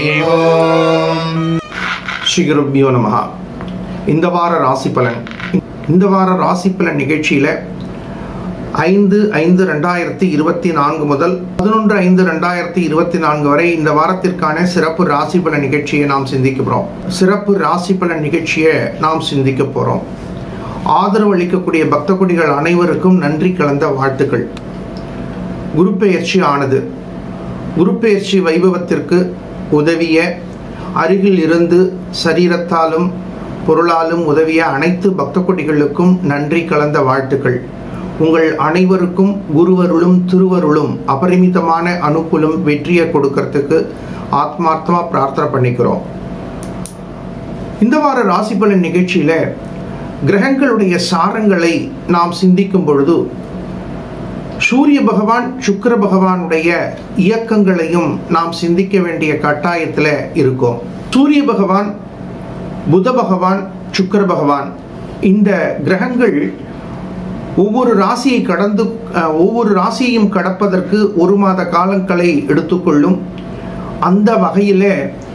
ஓம் ஸ்ரீ குருப்பியோ நமஹ இந்த வார ராசி பலன் இந்த வார ராசி பலன் நிகழ்ச்சியில் ஐந்து ஐந்து ரெண்டாயிரத்தி இருபத்தி நான்கு முதல் பதினொன்று ஐந்து ரெண்டாயிரத்தி இருபத்தி நான்கு வரை இந்த வாரத்திற்கான சிறப்பு ராசி பலன் நிகழ்ச்சியை நாம் சிந்திக்க போகிறோம் சிறப்பு ராசி பலன் நிகழ்ச்சியை நாம் சிந்திக்க போகிறோம் ஆதரவு அளிக்கக்கூடிய பக்த கொடிகள் அனைவருக்கும் நன்றி கலந்த வாழ்த்துக்கள் குரு பெயர்ச்சி ஆனது குரு பெயர்ச்சி வைபவத்திற்கு உதவிய அருகில் இருந்து சரீரத்தாலும் பொருளாலும் உதவிய அனைத்து பக்த கொடிகளுக்கும் நன்றி கலந்த வாழ்த்துக்கள் உங்கள் அனைவருக்கும் குருவருளும் திருவருளும் அபரிமிதமான அனுகூலம் வெற்றியை கொடுக்கறதுக்கு ஆத்மார்த்தமா பிரார்த்தனை பண்ணிக்கிறோம் இந்த வார ராசி பலன் நிகழ்ச்சியில கிரகங்களுடைய சாரங்களை நாம் சிந்திக்கும் பொழுது சூரிய பகவான் சுக்கிர பகவானுடைய இயக்கங்களையும் நாம் சிந்திக்க வேண்டிய கட்டாயத்தில் இருக்கோம் சூரிய பகவான் புத பகவான் சுக்கிர பகவான் இந்த கிரகங்கள் ஒவ்வொரு ராசியை கடந்து அஹ், ஒவ்வொரு ராசியையும் கடப்பதற்கு ஒரு மாத காலங்களை எடுத்துக்கொள்ளும் அந்த வகையில்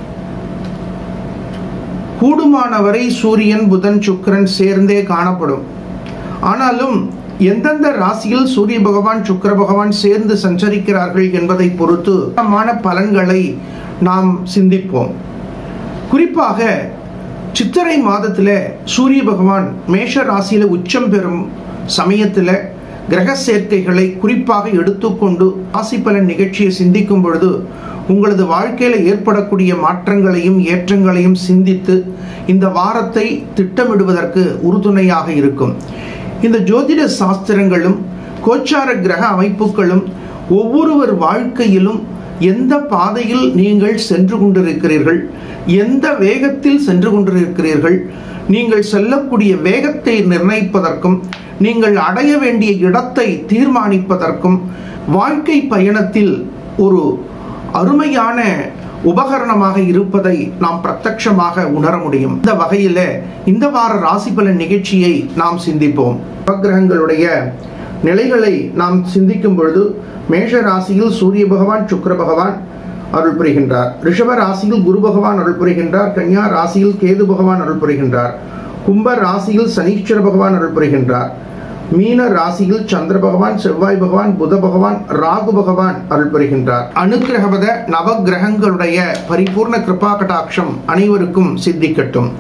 கூடுமானவரை சூரியன் புதன் சுக்கிரன் சேர்ந்தே காணப்படும் ஆனாலும் எந்தெந்த ராசியில் சூரிய பகவான் சுக்கிர பகவான் சேர்ந்து சஞ்சரிக்கிறார்கள் என்பதை பொறுத்து மான பலன்களை நாம் சிந்திப்போம் குறிப்பாக சித்திரை மாதத்தில் சூரிய பகவான் மேஷ ராசியில உச்சம் பெறும் சமயத்தில் கிரக சேர்க்கைகளை குறிப்பாக எடுத்துக்கொண்டு ராசி பலன் நிகழ்ச்சியை சிந்திக்கும் பொழுது உங்களது வாழ்க்கையில் ஏற்படக்கூடிய மாற்றங்களையும் ஏற்றங்களையும் சிந்தித்து இந்த வாரத்தை திட்டமிடுவதற்கு உறுதுணையாக இருக்கும் இந்த ஜோதிட சாஸ்திரங்களும் கோச்சார கிரக அமைப்புகளும் ஒவ்வொருவர் வாழ்க்கையிலும் எந்த பாதையில் நீங்கள் சென்று கொண்டிருக்கிறீர்கள் எந்த வேகத்தில் சென்று கொண்டிருக்கிறீர்கள் நீங்கள் செல்லக்கூடிய வேகத்தை நிர்ணயிப்பதற்கும் நீங்கள் அடைய வேண்டிய இடத்தை தீர்மானிப்பதற்கும் வாழ்க்கை பயணத்தில் ஒரு அருமையான உபகரணமாக இருப்பதை நாம் பிரத்யட்சமாக உணர முடியும் இந்த வகையில் இந்த வார ராசி பலன் நிகழ்ச்சியை நாம் சிந்திப்போம் நவக்கிரகங்களுடைய நிலைகளை நாம் சிந்திக்கும் பொழுது மேஷ ராசியில் சூரிய பகவான் சுக்கிர பகவான் அருள் புரிகின்றார் ரிஷப ராசியில் குரு பகவான் அருள் புரிகின்றார் கன்யா ராசியில் கேது பகவான் அருள் புரிகின்றார் கும்ப ராசியில் சனீஸ்வர பகவான் அருள் புரிகின்றார் மீன ராசியில் சந்திர பகவான் செவ்வாய் பகவான் புத பகவான் ராகு பகவான் அருள் புரிகின்றார் அனுக்கிரகவத நவ கிரகங்களுடைய பரிபூர்ண கிருபா கடாட்சம் அனைவருக்கும் சித்திக்கட்டும்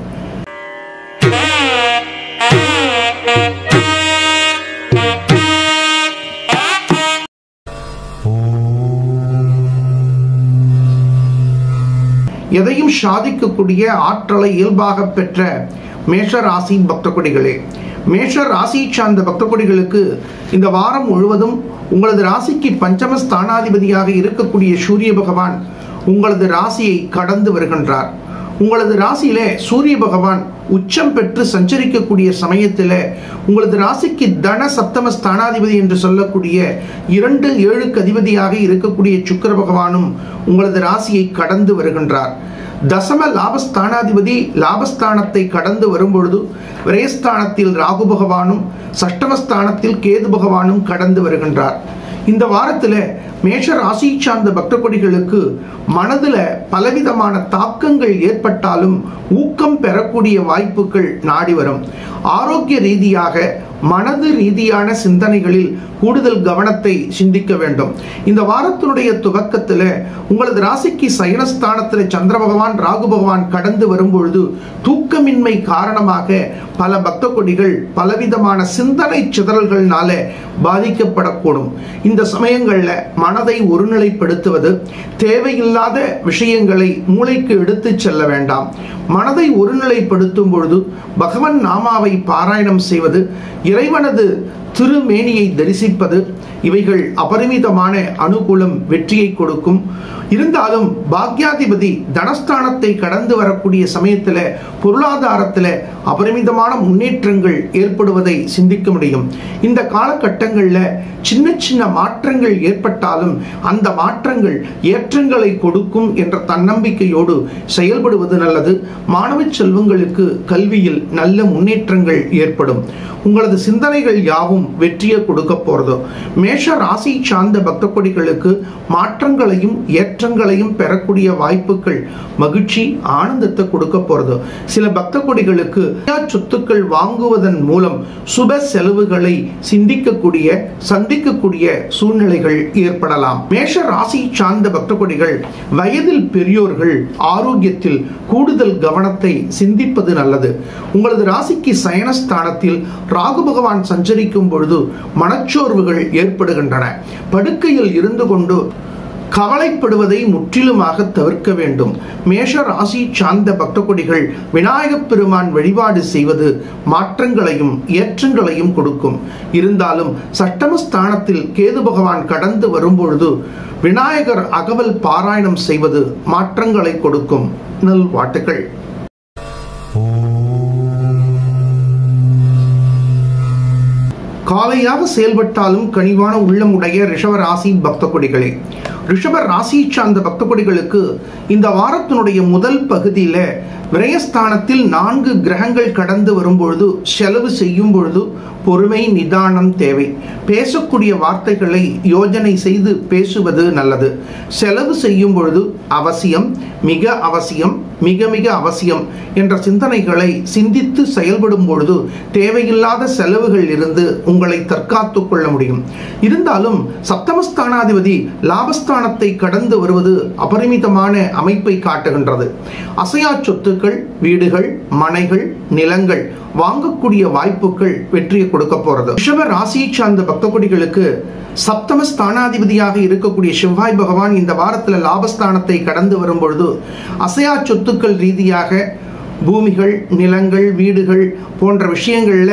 எதையும் சாதிக்கக்கூடிய ஆற்றலை இயல்பாக பெற்ற மேஷ ராசி பக்த கொடிகளே மேஷ ராசி சார்ந்த பக்த கொடிகளுக்கு இந்த வாரம் முழுவதும் உங்களது ராசிக்கு பஞ்சம ஸ்தானாதிபதியாக இருக்கக்கூடிய சூரிய பகவான் உங்களது ராசியை கடந்து வருகின்றார் உங்களது ராசியிலே சூரிய பகவான் உச்சம் பெற்று சஞ்சரிக்கக்கூடிய சமயத்தில் உங்களது ராசிக்கு தன சப்தம ஸ்தானாதிபதி என்று சொல்லக்கூடிய இரண்டு ஏழுக்கு அதிபதியாக இருக்கக்கூடிய சுக்கிர பகவானும் உங்களது ராசியை கடந்து வருகின்றார் தசம லாபஸ்தானாதிபதி லாபஸ்தானத்தை கடந்து வரும்பொழுது விரயஸ்தானத்தில் ராகு பகவானும் சஷ்டமஸ்தானத்தில் கேது பகவானும் கடந்து வருகின்றார் இந்த வாரத்தில் மேஷ ராசி சார்ந்த பக்த கொடிகளுக்கு மனதில் பலவிதமான தாக்கங்கள் ஏற்பட்டாலும் ஊக்கம் பெறக்கூடிய வாய்ப்புகள் நாடி வரும் ஆரோக்கிய ரீதியாக மனது ரீதியான சிந்தனைகளில் கூடுதல் கவனத்தை சிந்திக்க வேண்டும் இந்த வாரத்தினுடைய துவக்கத்தில் உங்களது ராசிக்கு சயனஸ்தானத்தில் சந்திர பகவான் ராகு பகவான் கடந்து வரும்பொழுது தூக்கமின்மை காரணமாக பல பக்த கொடிகள் பலவிதமான சிந்தனை சிதறல்கள்னால பாதிக்கப்படக்கூடும் இந்த சமயங்களில் மனதை ஒருநிலைப்படுத்துவது தேவையில்லாத விஷயங்களை மூளைக்கு எடுத்துச் செல்ல வேண்டாம் மனதை ஒருநிலைப்படுத்தும் பொழுது பகவன் நாமாவை பாராயணம் செய்வது இறைவனது திருமேனியை தரிசிப்பது இவைகள் அபரிமிதமான அனுகூலம் வெற்றியை கொடுக்கும் இருந்தாலும் பாக்யாதிபதி தனஸ்தானத்தை கடந்து வரக்கூடிய சமயத்தில் பொருளாதாரத்தில் அபரிமிதமான முன்னேற்றங்கள் ஏற்படுவதை சிந்திக்க முடியும் இந்த காலகட்டங்களில் சின்ன சின்ன மாற்றங்கள் ஏற்பட்டாலும் அந்த மாற்றங்கள் ஏற்றங்களை கொடுக்கும் என்ற தன்னம்பிக்கையோடு செயல்படுவது நல்லது மாணவ செல்வங்களுக்கு கல்வியில் நல்ல முன்னேற்றங்கள் ஏற்படும் உங்களது சிந்தனைகள் யாவும் வெற்றியை கொடுக்க போறது மேஷ ராசி சார்ந்த பக்த கொடிகளுக்கு மாற்றங்களையும் ஏற்றங்களையும் பெறக்கூடிய வாய்ப்புகள் மகிழ்ச்சி ஆனந்தத்தை கொடுக்க போறது சில பக்த கொடிகளுக்கு சொத்துக்கள் வாங்குவதன் மூலம் சுப செலவுகளை சிந்திக்கக்கூடிய சந்திக்கக்கூடிய சூழ்நிலைகள் ஏற்படலாம் மேஷ ராசி சார்ந்த பக்த கொடிகள் வயதில் பெரியோர்கள் ஆரோக்கியத்தில் கூடுதல் கவனத்தை சிந்திப்பது நல்லது உங்களது ராசிக்கு சயனஸ்தானத்தில் ராகு பகவான் சஞ்சரிக்கும் பொழுது மனச்சோர்வுகள் ஏற்படுகின்றன படுக்கையில் இருந்து கொண்டு கவலைப்படுவதை முற்றிலுமாக தவிர்க்க வேண்டும் மேஷ ராசி சார்ந்த பக்த கொடிகள் விநாயகப் பெருமான் வழிபாடு செய்வது மாற்றங்களையும் ஏற்றங்களையும் கொடுக்கும் இருந்தாலும் சட்டமஸ்தானத்தில் கேது பகவான் கடந்து வரும்பொழுது விநாயகர் அகவல் பாராயணம் செய்வது மாற்றங்களை கொடுக்கும் நல்வாட்டுகள் காலையாக செயல்பட்டாலும் கனிவான உள்ளமுடைய ரிஷப ராசி பக்த கொடிகளே ரிஷப ராசி சார்ந்த பக்த கொடிகளுக்கு இந்த வாரத்தினுடைய முதல் பகுதியில் விரயஸ்தானத்தில் நான்கு கிரகங்கள் கடந்து வரும்பொழுது செலவு செய்யும் பொழுது பொறுமை நிதானம் தேவை பேசக்கூடிய வார்த்தைகளை யோஜனை செய்து பேசுவது நல்லது செலவு செய்யும் பொழுது அவசியம் மிக அவசியம் மிக மிக அவசியம் என்ற சிந்தனைகளை சிந்தித்து செயல்படும் பொழுது தேவையில்லாத செலவுகள் இருந்து உங்களை தற்காத்து கொள்ள முடியும் இருந்தாலும் சப்தமஸ்தானாதிபதி லாபஸ்தானத்தை கடந்து வருவது அபரிமிதமான அமைப்பை காட்டுகின்றது அசையா சொத்துக்கள் வீடுகள் மனைகள் நிலங்கள் வாங்கக்கூடிய வாய்ப்புகள் வெற்றியை கொடுக்க போறது ரிஷப ராசியை சார்ந்த பக்த கொடிகளுக்கு சப்தம ஸ்தானாதிபதியாக இருக்கக்கூடிய செவ்வாய் பகவான் இந்த வாரத்தில் லாபஸ்தானத்தை கடந்து வரும் பொழுது அசையா சொத்துக்கள் ரீதியாக பூமிகள் நிலங்கள் வீடுகள் போன்ற விஷயங்கள்ல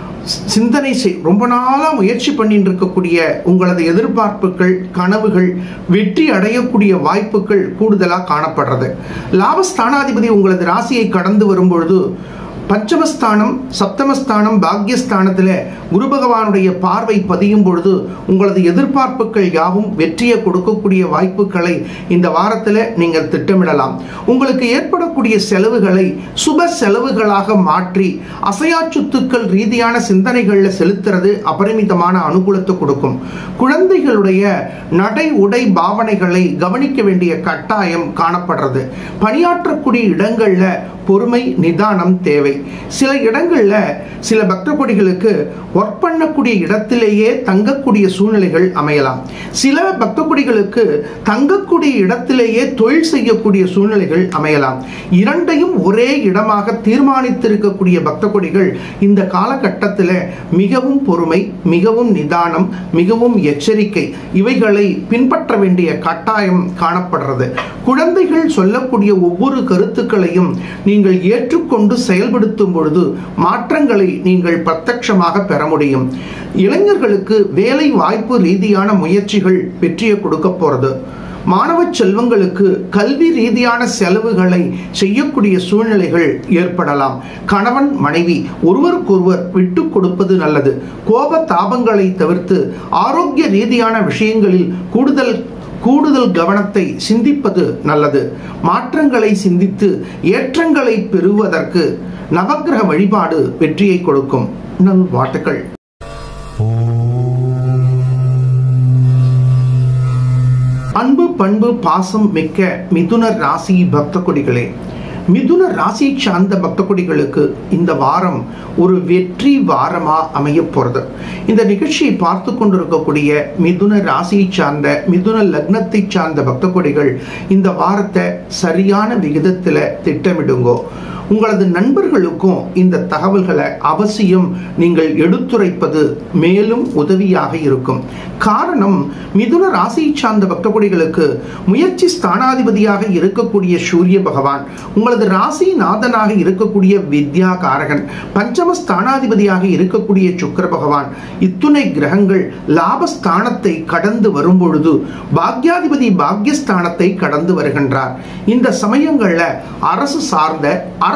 சிந்தனை செய் ரொம்ப நாளாக முயற்சி பண்ணிட்டு இருக்கக்கூடிய உங்களது எதிர்பார்ப்புகள் கனவுகள் வெற்றி அடையக்கூடிய வாய்ப்புகள் கூடுதலாக காணப்படுறது லாபஸ்தானாதிபதி உங்களது ராசியை கடந்து வரும்பொழுது பஞ்சமஸ்தானம் சப்தமஸ்தானம் பாக்யஸ்தானத்தில் குரு பகவானுடைய பார்வை பதியும் பொழுது உங்களது எதிர்பார்ப்புகள் யாவும் வெற்றியை கொடுக்கக்கூடிய வாய்ப்புகளை இந்த வாரத்தில் நீங்கள் திட்டமிடலாம் உங்களுக்கு ஏற்படக்கூடிய செலவுகளை சுப செலவுகளாக மாற்றி அசையா சொத்துக்கள் ரீதியான சிந்தனைகளில் செலுத்துறது அபரிமிதமான அனுகூலத்தை கொடுக்கும் குழந்தைகளுடைய நடை உடை பாவனைகளை கவனிக்க வேண்டிய கட்டாயம் காணப்படுறது பணியாற்றக்கூடிய இடங்கள்ல பொறுமை நிதானம் தேவை சில இடங்கள்ல சில பக்த கொடிகளுக்கு ஒர்க் பண்ணக்கூடிய இடத்திலேயே தங்கக்கூடிய சூழ்நிலைகள் அமையலாம் சில பக்த கொடிகளுக்கு தங்கக்கூடிய இடத்திலேயே தொழில் செய்யக்கூடிய சூழ்நிலைகள் அமையலாம் இரண்டையும் ஒரே இடமாக தீர்மானித்திருக்கக்கூடிய பக்த கொடிகள் இந்த காலகட்டத்தில் மிகவும் பொறுமை மிகவும் நிதானம் மிகவும் எச்சரிக்கை இவைகளை பின்பற்ற வேண்டிய கட்டாயம் காணப்படுறது குழந்தைகள் சொல்லக்கூடிய ஒவ்வொரு கருத்துக்களையும் நீங்கள் ஏற்றுக்கொண்டு செயல்படுத்தும் பொழுது மாற்றங்களை நீங்கள் பிரத்யட்சமாக பெற முடியும் இளைஞர்களுக்கு வேலை வாய்ப்பு ரீதியான முயற்சிகள் வெற்றியை கொடுக்க போறது மாணவ செல்வங்களுக்கு கல்வி ரீதியான செலவுகளை செய்யக்கூடிய சூழ்நிலைகள் ஏற்படலாம் கணவன் மனைவி ஒருவருக்கொருவர் விட்டு கொடுப்பது நல்லது கோப தாபங்களை தவிர்த்து ஆரோக்கிய ரீதியான விஷயங்களில் கூடுதல் கூடுதல் கவனத்தை சிந்திப்பது நல்லது மாற்றங்களை சிந்தித்து ஏற்றங்களை பெறுவதற்கு நவக்கிரக வழிபாடு வெற்றியை கொடுக்கும் நல்வாழ்த்துக்கள் அன்பு பண்பு பாசம் மிக்க மிதுன ராசி பக்த கொடிகளே மிதுன ராசியை சார்ந்த பக்த கொடிகளுக்கு இந்த வாரம் ஒரு வெற்றி வாரமா அமைய போறது இந்த நிகழ்ச்சியை பார்த்து கொண்டிருக்கக்கூடிய மிதுன ராசியை சார்ந்த மிதுன லக்னத்தை சார்ந்த பக்த கொடிகள் இந்த வாரத்தை சரியான விகிதத்தில் திட்டமிடுங்கோ உங்களது நண்பர்களுக்கும் இந்த தகவல்களை அவசியம் நீங்கள் எடுத்துரைப்பது மேலும் உதவியாக இருக்கும் காரணம் மிதுன ராசியை சார்ந்த பக்தகுடிகளுக்கு முயற்சி ஸ்தானாதிபதியாக இருக்கக்கூடிய சூரிய பகவான் உங்களது ராசி நாதனாக இருக்கக்கூடிய வித்யா காரகன் பஞ்சம ஸ்தானாதிபதியாக இருக்கக்கூடிய சுக்கர பகவான் இத்துணை கிரகங்கள் லாபஸ்தானத்தை கடந்து வரும்பொழுது பாக்யாதிபதி பாக்யஸ்தானத்தை கடந்து வருகின்றார் இந்த சமயங்கள்ல அரசு சார்ந்த அரசு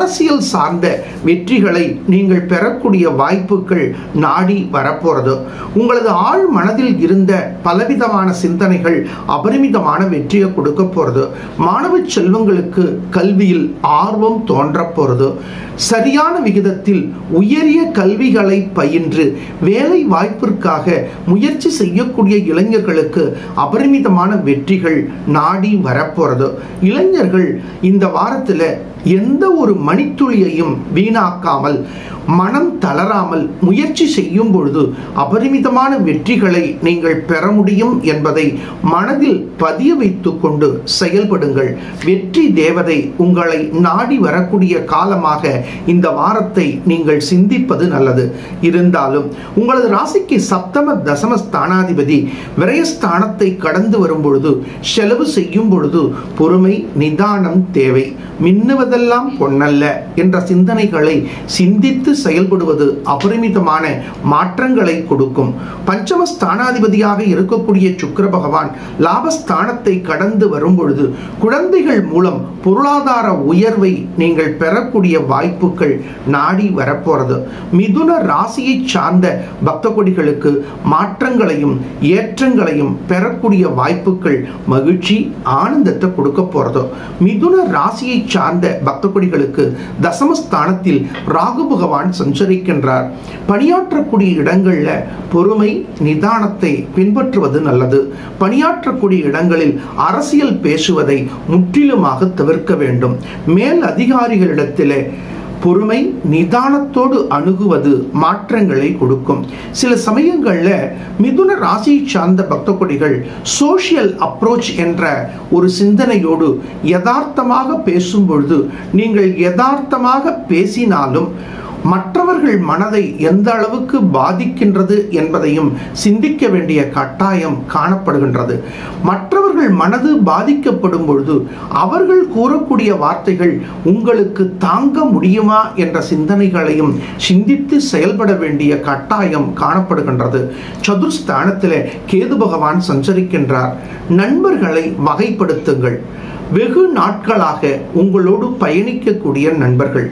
அரசியல் சார்ந்த வெற்றிகளை நீங்கள் பெறக்கூடிய வாய்ப்புகள் நாடி வரப்போறது உங்களது ஆழ் மனதில் இருந்த பலவிதமான சிந்தனைகள் அபரிமிதமான வெற்றியை கொடுக்க போறது மாணவ செல்வங்களுக்கு கல்வியில் ஆர்வம் தோன்ற போறது சரியான விகிதத்தில் உயரிய கல்விகளை பயின்று வேலை வாய்ப்பிற்காக முயற்சி செய்யக்கூடிய இளைஞர்களுக்கு அபரிமிதமான வெற்றிகள் நாடி வரப்போறது இளைஞர்கள் இந்த வாரத்தில் எந்த ஒரு மணித்துளியையும் வீணாக்காமல் மனம் தளராமல் முயற்சி செய்யும் பொழுது அபரிமிதமான வெற்றிகளை நீங்கள் பெற முடியும் என்பதை மனதில் பதிய வைத்துக் கொண்டு செயல்படுங்கள் வெற்றி தேவதை உங்களை நாடி வரக்கூடிய காலமாக இந்த வாரத்தை நீங்கள் சிந்திப்பது நல்லது இருந்தாலும் உங்களது ராசிக்கு சப்தம தசம ஸ்தானாதிபதி விரயஸ்தானத்தை கடந்து வரும் பொழுது செலவு செய்யும் பொழுது பொறுமை நிதானம் தேவை மின்னுவதெல்லாம் பொன்னல்ல என்ற சிந்தனைகளை சிந்தித்து செயல்படுவது அபரிமிதமான மாற்றங்களை கொடுக்கும் பஞ்சம ஸ்தானாதிபதியாக இருக்கக்கூடிய சுக்கிர பகவான் லாபஸ்தானத்தை கடந்து வரும் பொழுது குழந்தைகள் மூலம் பொருளாதார உயர்வை நீங்கள் பெறக்கூடிய வாய்ப்புகள் நாடி வரப்போறது மிதுன ராசியை சார்ந்த பக்த கொடிகளுக்கு மாற்றங்களையும் ஏற்றங்களையும் பெறக்கூடிய வாய்ப்புகள் மகிழ்ச்சி ஆனந்தத்தை கொடுக்க போறது மிதுன ராசியை சார்ந்த பக்த கொடிகளுக்கு தசமஸ்தானத்தில் ராகு பகவான் சஞ்சரிக்கின்றார் பணியாற்றக்கூடிய இடங்கள்ல பொறுமை நிதானத்தை பின்பற்றுவது நல்லது பணியாற்றக்கூடிய இடங்களில் அரசியல் பேசுவதை முற்றிலுமாக தவிர்க்க வேண்டும் மேல் அதிகாரிகளிடத்திலே பொறுமை நிதானத்தோடு அணுகுவது மாற்றங்களை கொடுக்கும் சில சமயங்கள்ல மிதுன ராசியை சார்ந்த பக்த கொடிகள் சோஷியல் அப்ரோச் என்ற ஒரு சிந்தனையோடு யதார்த்தமாக பேசும் பொழுது நீங்கள் யதார்த்தமாக பேசினாலும் மற்றவர்கள் மனதை எந்த அளவுக்கு பாதிக்கின்றது என்பதையும் சிந்திக்க வேண்டிய கட்டாயம் காணப்படுகின்றது மற்றவர்கள் மனது பாதிக்கப்படும் பொழுது அவர்கள் கூறக்கூடிய வார்த்தைகள் உங்களுக்கு தாங்க முடியுமா என்ற சிந்தனைகளையும் சிந்தித்து செயல்பட வேண்டிய கட்டாயம் காணப்படுகின்றது சதுர்ஸ்தானத்தில் கேது பகவான் சஞ்சரிக்கின்றார் நண்பர்களை வகைப்படுத்துங்கள் வெகு நாட்களாக உங்களோடு பயணிக்கக்கூடிய நண்பர்கள்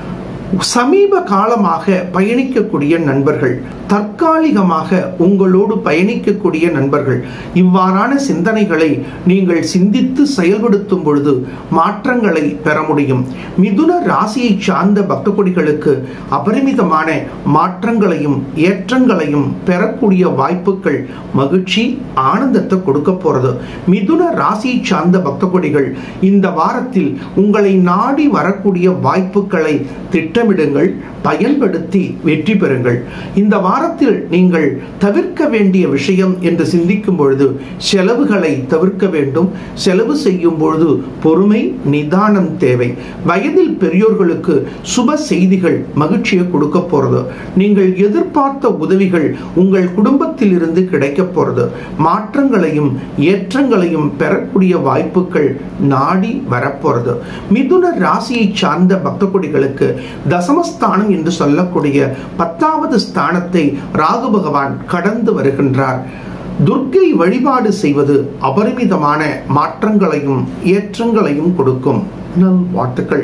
சமீப காலமாக பயணிக்கக்கூடிய நண்பர்கள் தற்காலிகமாக உங்களோடு பயணிக்கக்கூடிய நண்பர்கள் இவ்வாறான சிந்தனைகளை நீங்கள் சிந்தித்து செயல்படுத்தும் பொழுது மாற்றங்களை பெற முடியும் மிதுன ராசியை சார்ந்த பக்த கொடிகளுக்கு அபரிமிதமான மாற்றங்களையும் ஏற்றங்களையும் பெறக்கூடிய வாய்ப்புகள் மகிழ்ச்சி ஆனந்தத்தை கொடுக்க போறது மிதுன ராசியை சார்ந்த பக்த கொடிகள் இந்த வாரத்தில் உங்களை நாடி வரக்கூடிய வாய்ப்புகளை திட்டமிடுங்கள் பயன்படுத்தி வெற்றி பெறுங்கள் இந்த வாரத்தில் நீங்கள் தவிர்க்க வேண்டிய விஷயம் என்று சிந்திக்கும் பொழுது செலவுகளை தவிர்க்க வேண்டும் செலவு செய்யும் பொழுது பொறுமை நிதானம் தேவை வயதில் பெரியோர்களுக்கு சுப செய்திகள் மகிழ்ச்சியை கொடுக்க போறது நீங்கள் எதிர்பார்த்த உதவிகள் உங்கள் குடும்பத்தில் இருந்து கிடைக்க போறது மாற்றங்களையும் ஏற்றங்களையும் பெறக்கூடிய வாய்ப்புகள் நாடி வரப்போறது மிதுன ராசியை சார்ந்த பக்த கொடிகளுக்கு தசமஸ்தானம் என்று சொல்லக்கூடிய பத்தாவது ஸ்தானத்தை ராகு பகவான் கடந்து வருகின்றார் துர்க்கை வழிபாடு செய்வது அபரிமிதமான மாற்றங்களையும் ஏற்றங்களையும் கொடுக்கும் நல் வாழ்த்துக்கள்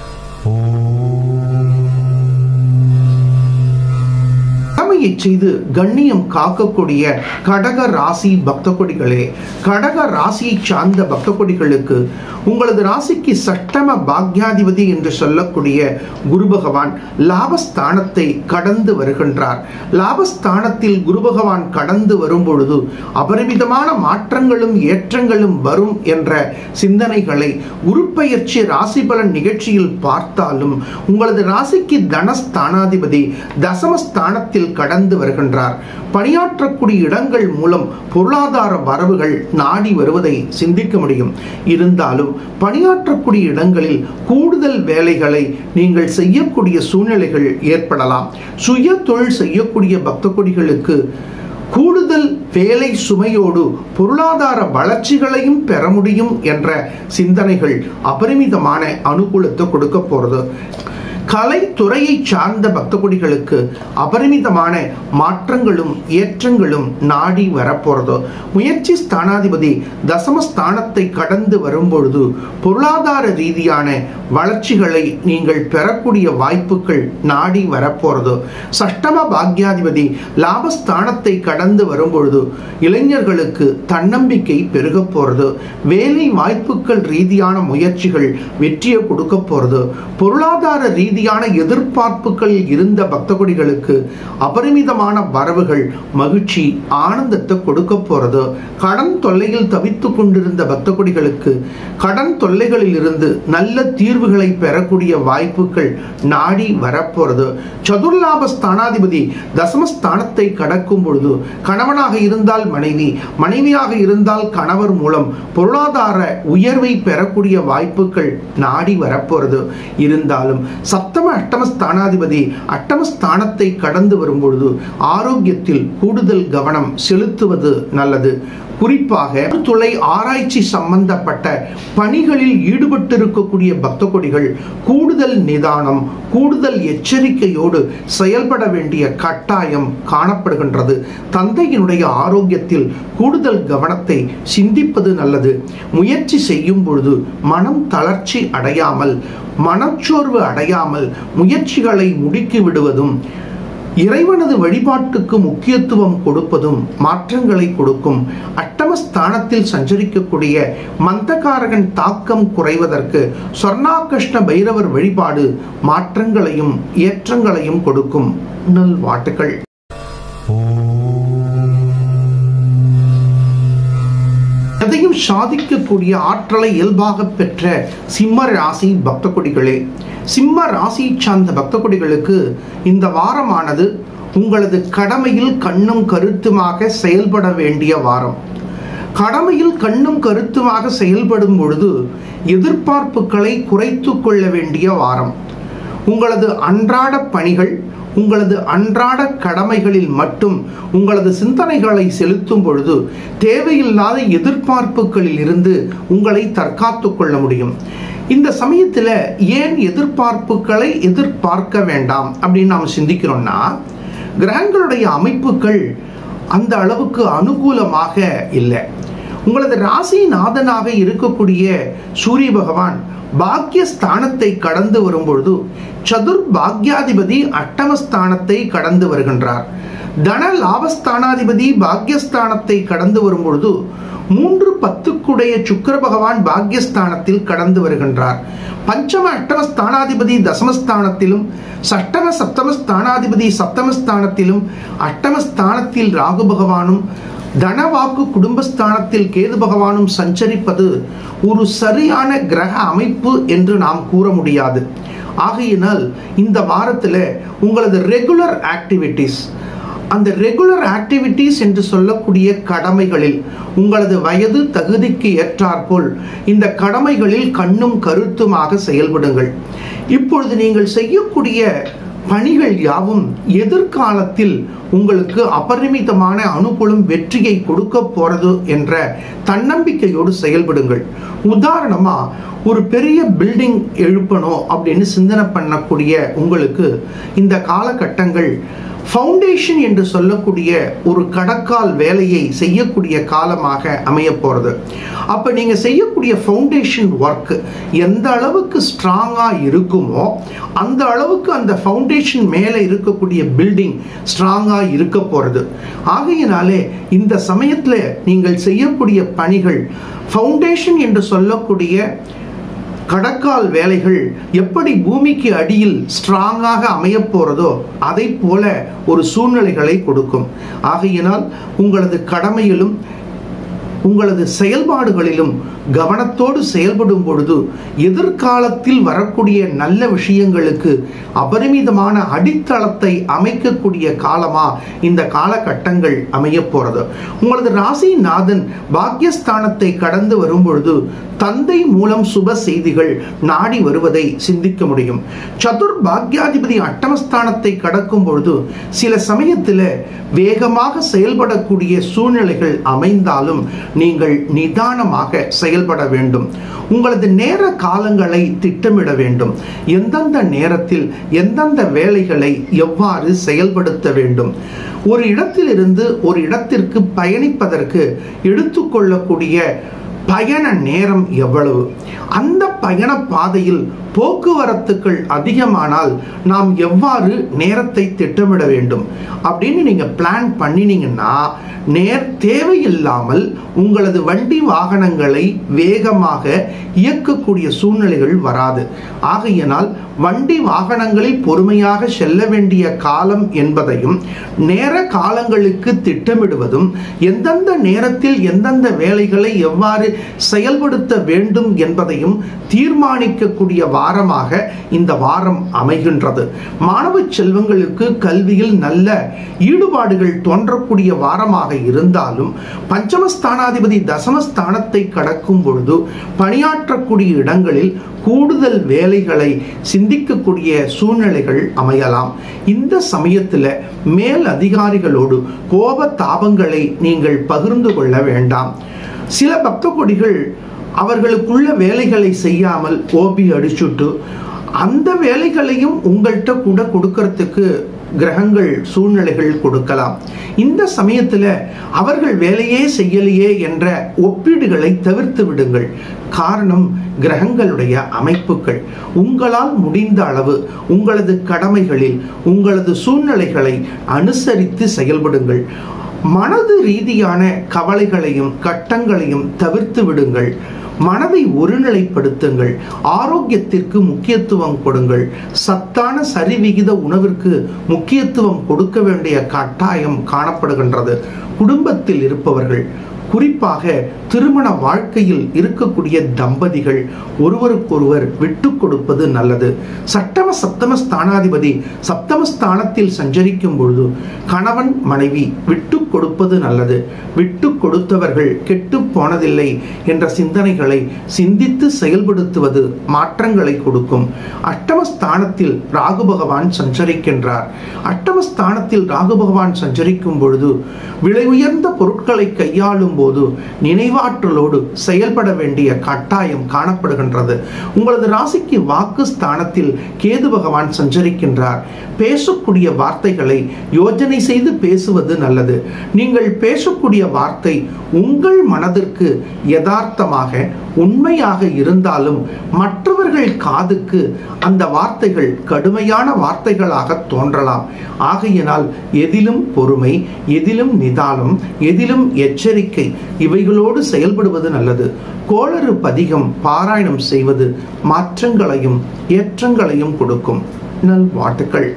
கடமையை செய்து கண்ணியம் காக்கக்கூடிய கடக ராசி பக்த கொடிகளே கடக ராசியை சார்ந்த பக்த கொடிகளுக்கு உங்களது ராசிக்கு சட்டம பாக்யாதிபதி என்று சொல்லக்கூடிய குரு பகவான் லாபஸ்தானத்தை கடந்து வருகின்றார் லாபஸ்தானத்தில் குரு பகவான் கடந்து வரும் பொழுது அபரிமிதமான மாற்றங்களும் ஏற்றங்களும் வரும் என்ற சிந்தனைகளை உருப்பெயர்ச்சி ராசி பலன் நிகழ்ச்சியில் பார்த்தாலும் உங்களது ராசிக்கு தனஸ்தானாதிபதி தசமஸ்தானத்தில் கடந்து வருகின்றார் பணியாற்றக்கூடிய இடங்கள் மூலம் பொருளாதார வரவுகள் நாடி வருவதை சிந்திக்க முடியும் இருந்தாலும் பணியாற்றக்கூடிய இடங்களில் கூடுதல் வேலைகளை நீங்கள் செய்யக்கூடிய சூழ்நிலைகள் ஏற்படலாம் சுய தொழில் செய்யக்கூடிய பக்த கொடிகளுக்கு கூடுதல் வேலை சுமையோடு பொருளாதார வளர்ச்சிகளையும் பெற முடியும் என்ற சிந்தனைகள் அபரிமிதமான அனுகூலத்தை கொடுக்க போறது கலைத்துறையை சார்ந்த பக்த கொடிகளுக்கு அபரிமிதமான மாற்றங்களும் ஏற்றங்களும் நாடி வரப்போறதோ முயற்சி ஸ்தானாதிபதி தசம ஸ்தானத்தை கடந்து வரும்பொழுது பொருளாதார ரீதியான வளர்ச்சிகளை நீங்கள் பெறக்கூடிய வாய்ப்புகள் நாடி வரப்போறதோ சஷ்டம பாக்யாதிபதி லாபஸ்தானத்தை கடந்து வரும்பொழுது இளைஞர்களுக்கு தன்னம்பிக்கை பெருக போறது வேலை வாய்ப்புகள் ரீதியான முயற்சிகள் வெற்றியை கொடுக்க போறது பொருளாதார ரீதியான எதிர்பார்ப்புகள் இருந்த பக்த கொடிகளுக்கு அபரிமிதமான வரவுகள் மகிழ்ச்சி ஆனந்தத்தை கொடுக்க போறது கடன் தொல்லையில் தவித்துக் கொண்டிருந்த பக்த கொடிகளுக்கு கடன் தொல்லைகளில் இருந்து நல்ல தீர்வுகளை பெறக்கூடிய வாய்ப்புகள் நாடி வரப்போறது சதுர்லாப ஸ்தானாதிபதி தசமஸ்தானத்தை கடக்கும் பொழுது கணவனாக இருந்தால் மனைவி மனைவியாக இருந்தால் கணவர் மூலம் பொருளாதார உயர்வை பெறக்கூடிய வாய்ப்புகள் நாடி வரப்போறது இருந்தாலும் சப்தம அட்டம ஸ்தானாதிபதி அட்டம ஸ்தானத்தை கடந்து வரும்பொழுது ஆரோக்கியத்தில் கூடுதல் கவனம் செலுத்துவது நல்லது குறிப்பாக துளை ஆராய்ச்சி சம்பந்தப்பட்ட பணிகளில் ஈடுபட்டிருக்கக்கூடிய பக்த கொடிகள் கூடுதல் நிதானம் கூடுதல் எச்சரிக்கையோடு செயல்பட வேண்டிய கட்டாயம் காணப்படுகின்றது தந்தையினுடைய ஆரோக்கியத்தில் கூடுதல் கவனத்தை சிந்திப்பது நல்லது முயற்சி செய்யும் பொழுது மனம் தளர்ச்சி அடையாமல் மனச்சோர்வு அடையாமல் முயற்சிகளை முடுக்கி விடுவதும் இறைவனது வழிபாட்டுக்கு முக்கியத்துவம் கொடுப்பதும் மாற்றங்களை கொடுக்கும் அட்டமஸ்தானத்தில் சஞ்சரிக்கக்கூடிய மந்தகாரகன் தாக்கம் குறைவதற்கு சொர்ணாகிருஷ்ண பைரவர் வழிபாடு மாற்றங்களையும் ஏற்றங்களையும் கொடுக்கும் நல்வாட்டுகள் எதையும் சாதிக்கக்கூடிய ஆற்றலை இயல்பாக பெற்ற சிம்ம ராசி பக்த கொடிகளே சிம்ம ராசி சார்ந்த பக்த கொடிகளுக்கு இந்த வாரமானது உங்களது கடமையில் கண்ணும் கருத்துமாக செயல்பட வேண்டிய வாரம் கடமையில் கண்ணும் கருத்துமாக செயல்படும் பொழுது எதிர்பார்ப்புகளை குறைத்து கொள்ள வேண்டிய வாரம் உங்களது அன்றாட பணிகள் உங்களது அன்றாட கடமைகளில் மட்டும் உங்களது சிந்தனைகளை செலுத்தும் பொழுது தேவையில்லாத எதிர்பார்ப்புகளில் இருந்து உங்களை தற்காத்து கொள்ள முடியும் இந்த சமயத்தில் ஏன் எதிர்பார்ப்புகளை எதிர்பார்க்க வேண்டாம் அப்படின்னு நாம் சிந்திக்கிறோம்னா கிரகங்களுடைய அமைப்புகள் அந்த அளவுக்கு அனுகூலமாக இல்லை உங்களது ராசிநாதனாக இருக்கக்கூடிய சூரிய பகவான் பாக்கியஸ்தானத்தை கடந்து வரும்பொழுது சதுர் பாக்யாதிபதி அட்டமஸ்தானத்தை கடந்து வருகின்றார் தன லாபஸ்தானாதிபதி பாக்யஸ்தானத்தை கடந்து வரும்பொழுது மூன்று பத்துக்குடைய சுக்கர பகவான் பாக்யஸ்தானத்தில் கடந்து வருகின்றார் பஞ்சம அட்டம ஸ்தானாதிபதி தசமஸ்தானத்திலும் சட்டம சப்தம ஸ்தானாதிபதி சப்தமஸ்தானத்திலும் அட்டமஸ்தானத்தில் ராகு பகவானும் தனவாக்கு குடும்பஸ்தானத்தில் கேது பகவானும் சஞ்சரிப்பது ஒரு சரியான கிரக அமைப்பு என்று நாம் கூற முடியாது ஆகையினால் இந்த வாரத்தில் உங்களது ரெகுலர் ஆக்டிவிட்டீஸ் அந்த ரெகுலர் ஆக்டிவிட்டீஸ் என்று சொல்லக்கூடிய கடமைகளில் உங்களது வயது தகுதிக்கு ஏற்றாற்போல் இந்த கடமைகளில் கண்ணும் கருத்துமாக செயல்படுங்கள் இப்பொழுது நீங்கள் செய்யக்கூடிய பணிகள் யாவும் எதிர்காலத்தில் உங்களுக்கு அபரிமிதமான அனுகூலம் வெற்றியை கொடுக்க போறது என்ற தன்னம்பிக்கையோடு செயல்படுங்கள் உதாரணமா ஒரு பெரிய பில்டிங் எழுப்பணும் அப்படின்னு சிந்தனை பண்ணக்கூடிய உங்களுக்கு இந்த காலகட்டங்கள் ஃபவுண்டேஷன் என்று சொல்லக்கூடிய ஒரு கடக்கால் வேலையை செய்யக்கூடிய காலமாக அமைய போகிறது அப்போ நீங்கள் செய்யக்கூடிய ஃபவுண்டேஷன் ஒர்க் எந்த அளவுக்கு ஸ்ட்ராங்காக இருக்குமோ அந்த அளவுக்கு அந்த ஃபவுண்டேஷன் மேலே இருக்கக்கூடிய பில்டிங் ஸ்ட்ராங்காக இருக்க போகிறது ஆகையினாலே இந்த சமயத்தில் நீங்கள் செய்யக்கூடிய பணிகள் ஃபவுண்டேஷன் என்று சொல்லக்கூடிய கடக்கால் வேலைகள் எப்படி பூமிக்கு அடியில் ஸ்ட்ராங்காக அமைய போறதோ அதை போல ஒரு சூழ்நிலைகளை கொடுக்கும் ஆகையினால் உங்களது கடமையிலும் உங்களது செயல்பாடுகளிலும் கவனத்தோடு செயல்படும் பொழுது எதிர்காலத்தில் வரக்கூடிய நல்ல விஷயங்களுக்கு அபரிமிதமான அடித்தளத்தை அமைக்கக்கூடிய காலமா இந்த காலகட்டங்கள் அமைய போறது உங்களது ராசிநாதன் பாக்கியஸ்தானத்தை கடந்து வரும் பொழுது தந்தை மூலம் சுப செய்திகள் நாடி வருவதை சிந்திக்க முடியும் சதுர் பாக்யாதிபதி அட்டமஸ்தானத்தை கடக்கும் பொழுது சில சமயத்தில் வேகமாக செயல்படக்கூடிய சூழ்நிலைகள் அமைந்தாலும் நீங்கள் நிதானமாக செயல்பட வேண்டும் உங்களது நேர காலங்களை திட்டமிட வேண்டும் எந்தெந்த நேரத்தில் எந்தெந்த வேலைகளை எவ்வாறு செயல்படுத்த வேண்டும் ஒரு இடத்திலிருந்து ஒரு இடத்திற்கு பயணிப்பதற்கு எடுத்துக்கொள்ளக்கூடிய பயண நேரம் எவ்வளவு அந்த பயண பாதையில் போக்குவரத்துக்கள் அதிகமானால் நாம் எவ்வாறு நேரத்தை திட்டமிட வேண்டும் அப்படின்னு நீங்க பிளான் பண்ணினீங்கன்னா நேர் தேவையில்லாமல் உங்களது வண்டி வாகனங்களை வேகமாக இயக்கக்கூடிய சூழ்நிலைகள் வராது ஆகையினால் வண்டி வாகனங்களில் பொறுமையாக செல்ல வேண்டிய காலம் என்பதையும் நேர காலங்களுக்கு திட்டமிடுவதும் எந்தெந்த நேரத்தில் எந்தெந்த வேலைகளை எவ்வாறு செயல்படுத்த வேண்டும் என்பதையும் தீர்மானிக்கக்கூடிய வாரமாக இந்த வாரம் அமைகின்றது மாணவ செல்வங்களுக்கு கல்வியில் நல்ல ஈடுபாடுகள் தோன்றக்கூடிய வாரமாக இருந்தாலும் பஞ்சமஸ்தானாதிபதி தசமஸ்தானத்தை கடக்கும் பொழுது பணியாற்றக்கூடிய இடங்களில் கூடுதல் வேலைகளை சிந்திக்கக்கூடிய சூழ்நிலைகள் அமையலாம் இந்த சமயத்தில் மேல் அதிகாரிகளோடு கோப தாபங்களை நீங்கள் பகிர்ந்து கொள்ள வேண்டாம் சில பக்த கொடிகள் அவர்களுக்குள்ள வேலைகளை செய்யாமல் ஓபி அடிச்சுட்டு அந்த வேலைகளையும் உங்கள்கிட்ட கூட கொடுக்கறதுக்கு கிரகங்கள் சூழ்நிலைகள் கொடுக்கலாம் இந்த சமயத்தில் அவர்கள் வேலையே செய்யலையே என்ற ஒப்பீடுகளை தவிர்த்து விடுங்கள் காரணம் கிரகங்களுடைய அமைப்புகள் உங்களால் முடிந்த அளவு உங்களது கடமைகளில் உங்களது சூழ்நிலைகளை அனுசரித்து செயல்படுங்கள் மனது ரீதியான கவலைகளையும் கட்டங்களையும் தவிர்த்து விடுங்கள் மனதை ஒருநிலைப்படுத்துங்கள் ஆரோக்கியத்திற்கு முக்கியத்துவம் கொடுங்கள் சத்தான சரிவிகித உணவிற்கு முக்கியத்துவம் கொடுக்க வேண்டிய கட்டாயம் காணப்படுகின்றது குடும்பத்தில் இருப்பவர்கள் குறிப்பாக திருமண வாழ்க்கையில் இருக்கக்கூடிய தம்பதிகள் ஒருவருக்கொருவர் விட்டு கொடுப்பது நல்லது சட்டம சப்தம ஸ்தானாதிபதி சப்தம ஸ்தானத்தில் சஞ்சரிக்கும் பொழுது கணவன் மனைவி விட்டு கொடுப்பது நல்லது விட்டு கொடுத்தவர்கள் கெட்டு போனதில்லை என்ற சிந்தனைகளை சிந்தித்து செயல்படுத்துவது மாற்றங்களை கொடுக்கும் அஷ்டமஸ்தானத்தில் ராகு பகவான் சஞ்சரிக்கின்றார் அஷ்டமஸ்தானத்தில் ராகு பகவான் சஞ்சரிக்கும் பொழுது விலை உயர்ந்த பொருட்களை கையாளும் போது நினைவாற்றலோடு செயல்பட வேண்டிய கட்டாயம் காணப்படுகின்றது உங்களது ராசிக்கு வாக்கு ஸ்தானத்தில் கேது பகவான் சஞ்சரிக்கின்றார் பேசக்கூடிய வார்த்தைகளை யோஜனை செய்து பேசுவது நல்லது நீங்கள் பேசக்கூடிய வார்த்தை உங்கள் மனதிற்கு யதார்த்தமாக உண்மையாக இருந்தாலும் மற்றவர்கள் காதுக்கு அந்த வார்த்தைகள் கடுமையான வார்த்தைகளாக தோன்றலாம் ஆகையினால் எதிலும் பொறுமை எதிலும் நிதானம் எதிலும் எச்சரிக்கை இவைகளோடு செயல்படுவது நல்லது கோளறு பதிகம் பாராயணம் செய்வது மாற்றங்களையும் ஏற்றங்களையும் கொடுக்கும் நல்வாழ்த்துக்கள்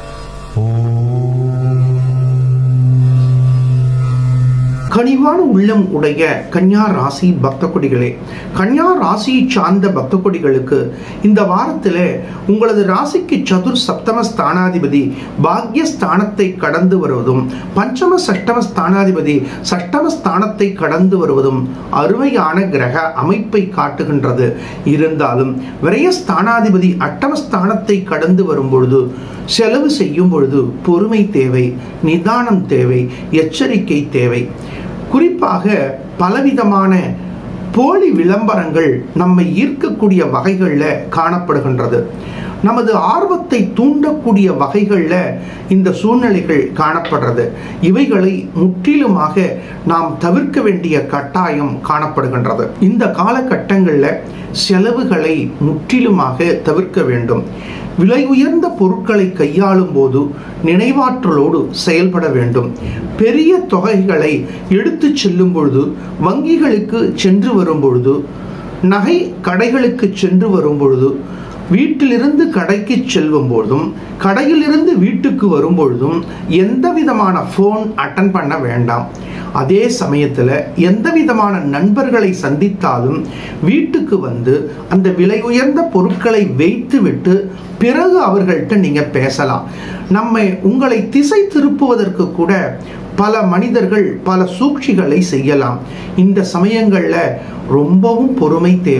கனிவான உள்ளம் உடைய கன்யா ராசி பக்த கொடிகளே கன்யா ராசி சார்ந்த பக்த கொடிகளுக்கு இந்த வாரத்தில் உங்களது ராசிக்கு சதுர் சப்தம ஸ்தானாதிபதி பாக்ய ஸ்தானத்தை கடந்து வருவதும் பஞ்சம சஷ்டம ஸ்தானாதிபதி சஷ்டம ஸ்தானத்தை கடந்து வருவதும் அருமையான கிரக அமைப்பை காட்டுகின்றது இருந்தாலும் விரய ஸ்தானாதிபதி அட்டம ஸ்தானத்தை கடந்து வரும் பொழுது செலவு செய்யும் பொழுது பொறுமை தேவை நிதானம் தேவை எச்சரிக்கை தேவை குறிப்பாக பலவிதமான போலி விளம்பரங்கள் நம்மை ஈர்க்கக்கூடிய வகைகளில் காணப்படுகின்றது நமது ஆர்வத்தை தூண்டக்கூடிய வகைகளில் இந்த சூழ்நிலைகள் காணப்படுறது இவைகளை முற்றிலுமாக நாம் தவிர்க்க வேண்டிய கட்டாயம் காணப்படுகின்றது இந்த காலகட்டங்களில் செலவுகளை முற்றிலுமாக தவிர்க்க வேண்டும் விலை உயர்ந்த பொருட்களை கையாளும் போது நினைவாற்றலோடு செயல்பட வேண்டும் பெரிய தொகைகளை எடுத்து செல்லும் பொழுது வங்கிகளுக்கு சென்று வரும் பொழுது நகை கடைகளுக்கு சென்று வரும் பொழுது வீட்டிலிருந்து கடைக்கு செல்லும் பொழுதும் கடையிலிருந்து வீட்டுக்கு வரும் பொழுதும் எந்த விதமான ஃபோன் அட்டன் பண்ண வேண்டாம் அதே சமயத்தில் எந்த விதமான நண்பர்களை சந்தித்தாலும் வீட்டுக்கு வந்து அந்த விலை உயர்ந்த பொருட்களை வைத்து விட்டு பிறகு அவர்கள்ட்ட நீங்க பேசலாம் நம்மை உங்களை திசை திருப்புவதற்கு கூட பல மனிதர்கள் பல சூழ்ச்சிகளை செய்யலாம் இந்த சமயங்களில் ரொம்பவும் பொறுமை தேவை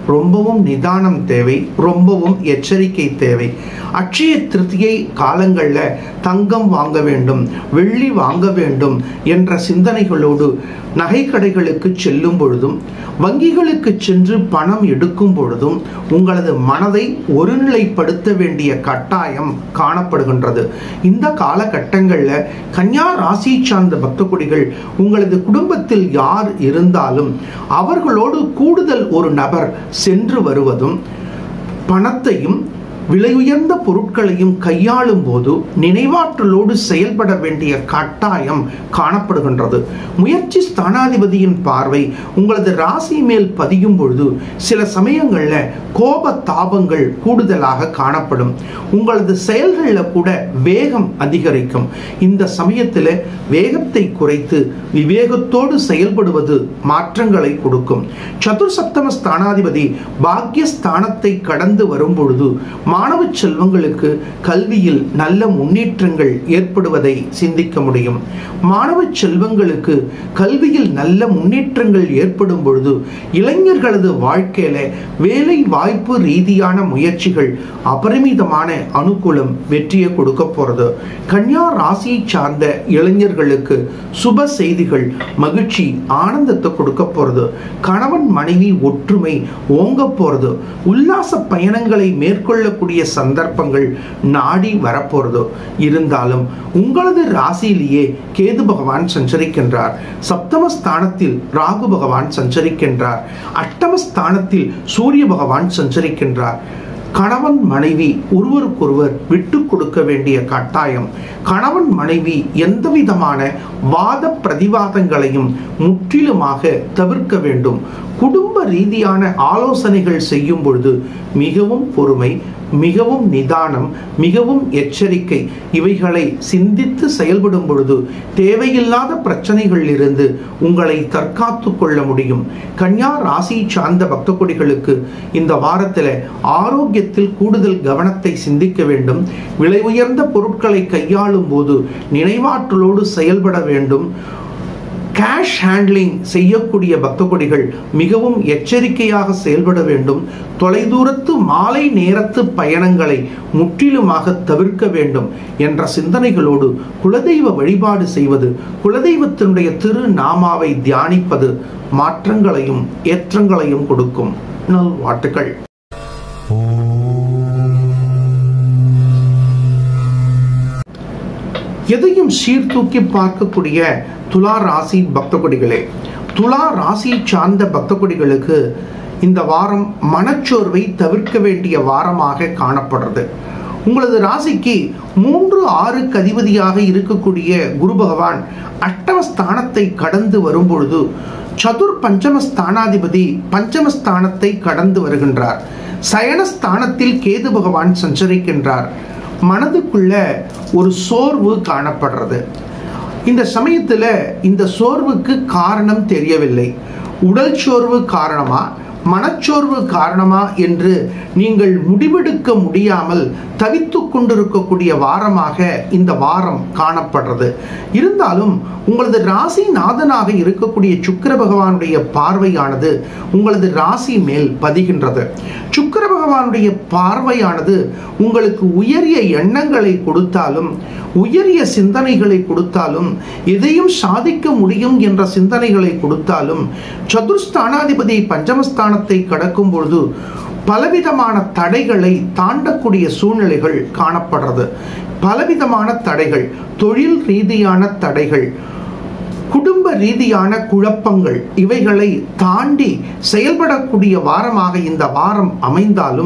ரொம்பவும் நிதானம் தேவை ரொம்பவும் எச்சரிக்கை தேவை அட்சய திருத்தியை காலங்களில் தங்கம் வாங்க வேண்டும் வெள்ளி வாங்க வேண்டும் என்ற சிந்தனைகளோடு நகை கடைகளுக்கு செல்லும் பொழுதும் வங்கிகளுக்கு சென்று பணம் எடுக்கும் பொழுதும் உங்களது மனதை ஒருநிலைப்படுத்த வேண்டிய கட்டாயம் காணப்படுகின்றது இந்த காலகட்டங்களில் கன்னியா ராசி சார்ந்த பக்த கொடிகள் உங்களது குடும்பத்தில் யார் இருந்தாலும் அவர்களோடு கூடுதல் ஒரு நபர் சென்று வருவதும் பணத்தையும் விலை உயர்ந்த பொருட்களையும் கையாளும் போது நினைவாற்றலோடு செயல்பட வேண்டிய கட்டாயம் காணப்படுகின்றது முயற்சி ஸ்தானாதிபதியின் பார்வை உங்களது ராசி மேல் பதியும் பொழுது சில சமயங்களில் கோப தாபங்கள் கூடுதலாக காணப்படும் உங்களது செயல்களில் கூட வேகம் அதிகரிக்கும் இந்த சமயத்தில் வேகத்தை குறைத்து விவேகத்தோடு செயல்படுவது மாற்றங்களை கொடுக்கும் சதுர் சப்தம ஸ்தானாதிபதி பாக்யஸ்தானத்தை கடந்து வரும் பொழுது மாணவ செல்வங்களுக்கு கல்வியில் நல்ல முன்னேற்றங்கள் ஏற்படுவதை சிந்திக்க முடியும் மாணவ செல்வங்களுக்கு கல்வியில் நல்ல முன்னேற்றங்கள் ஏற்படும் பொழுது இளைஞர்களது வாழ்க்கையில வேலை வாய்ப்பு ரீதியான முயற்சிகள் அபரிமிதமான அனுகூலம் வெற்றியை கொடுக்க போறது கன்னியா ராசியை சார்ந்த இளைஞர்களுக்கு சுப செய்திகள் மகிழ்ச்சி ஆனந்தத்தை கொடுக்க போறது கணவன் மனைவி ஒற்றுமை ஓங்க போறது உல்லாச பயணங்களை மேற்கொள்ளக்கூடிய சந்தர்ப்பங்கள் நாடி வரப்போறது இருந்தாலும் உங்களது ராசியிலேயே கேது பகவான் சஞ்சரிக்கின்றார் சப்தம ஸ்தானத்தில் ராகு பகவான் சஞ்சரிக்கின்றார் அஷ்டம ஸ்தானத்தில் சூரிய பகவான் சஞ்சரிக்கின்றார் கணவன் மனைவி ஒருவருக்கொருவர் விட்டு கொடுக்க வேண்டிய கட்டாயம் கணவன் மனைவி எந்த விதமான வாத பிரதிவாதங்களையும் முற்றிலுமாக தவிர்க்க வேண்டும் குடும்ப ரீதியான ஆலோசனைகள் செய்யும் பொழுது மிகவும் பொறுமை மிகவும் நிதானம் மிகவும் எச்சரிக்கை இவைகளை சிந்தித்து செயல்படும் பொழுது தேவையில்லாத பிரச்சனைகளில் இருந்து உங்களை தற்காத்து கொள்ள முடியும் கன்யா ராசி சார்ந்த பக்த கொடிகளுக்கு இந்த வாரத்தில் ஆரோக்கியத்தில் கூடுதல் கவனத்தை சிந்திக்க வேண்டும் விலை உயர்ந்த பொருட்களை கையாளும் போது நினைவாற்றலோடு செயல்பட வேண்டும் கேஷ் ஹேண்ட்லிங் செய்யக்கூடிய பக்த கொடிகள் மிகவும் எச்சரிக்கையாக செயல்பட வேண்டும் தொலைதூரத்து மாலை நேரத்து பயணங்களை முற்றிலுமாக தவிர்க்க வேண்டும் என்ற சிந்தனைகளோடு குலதெய்வ வழிபாடு செய்வது குலதெய்வத்தினுடைய திரு நாமாவை தியானிப்பது மாற்றங்களையும் ஏற்றங்களையும் கொடுக்கும் நல்வாழ்த்துக்கள் எதையும் சீர்தூக்கி பார்க்கக்கூடிய துலா ராசி பக்த கொடிகளே துலா ராசி சார்ந்த பக்த கொடிகளுக்கு இந்த வாரம் மனச்சோர்வை தவிர்க்க வேண்டிய வாரமாக காணப்படுறது உங்களது ராசிக்கு மூன்று ஆறு கதிபதியாக இருக்கக்கூடிய குரு பகவான் அஷ்டமஸ்தானத்தை கடந்து வரும்பொழுது சதுர் பஞ்சம ஸ்தானாதிபதி பஞ்சமஸ்தானத்தை கடந்து வருகின்றார் சயனஸ்தானத்தில் கேது பகவான் சஞ்சரிக்கின்றார் மனதுக்குள்ள ஒரு சோர்வு காணப்படுறது இந்த சமயத்தில் இந்த சோர்வுக்கு காரணம் தெரியவில்லை உடல் சோர்வு காரணமா மனச்சோர்வு காரணமா என்று நீங்கள் முடிவெடுக்க முடியாமல் தவித்து கொண்டிருக்கக்கூடிய வாரமாக இந்த வாரம் காணப்படுறது இருந்தாலும் உங்களது ராசி நாதனாக இருக்கக்கூடிய சுக்கர பகவானுடைய பார்வையானது உங்களது ராசி மேல் பதிகின்றது சுக்கர பகவானுடைய பார்வையானது உங்களுக்கு உயரிய எண்ணங்களை கொடுத்தாலும் உயரிய சிந்தனைகளை கொடுத்தாலும் எதையும் சாதிக்க முடியும் என்ற சிந்தனைகளை கொடுத்தாலும் சதுர்ஸ்தானாதிபதி பஞ்சமஸ்தானத்தை கடக்கும் பொழுது பலவிதமான தடைகளை தாண்டக்கூடிய சூழ்நிலைகள் காணப்படுறது பலவிதமான தடைகள் தொழில் ரீதியான தடைகள் குடும்ப ரீதியான குழப்பங்கள் இவைகளை தாண்டி செயல்படக்கூடிய வாரமாக இந்த வாரம் அமைந்தாலும்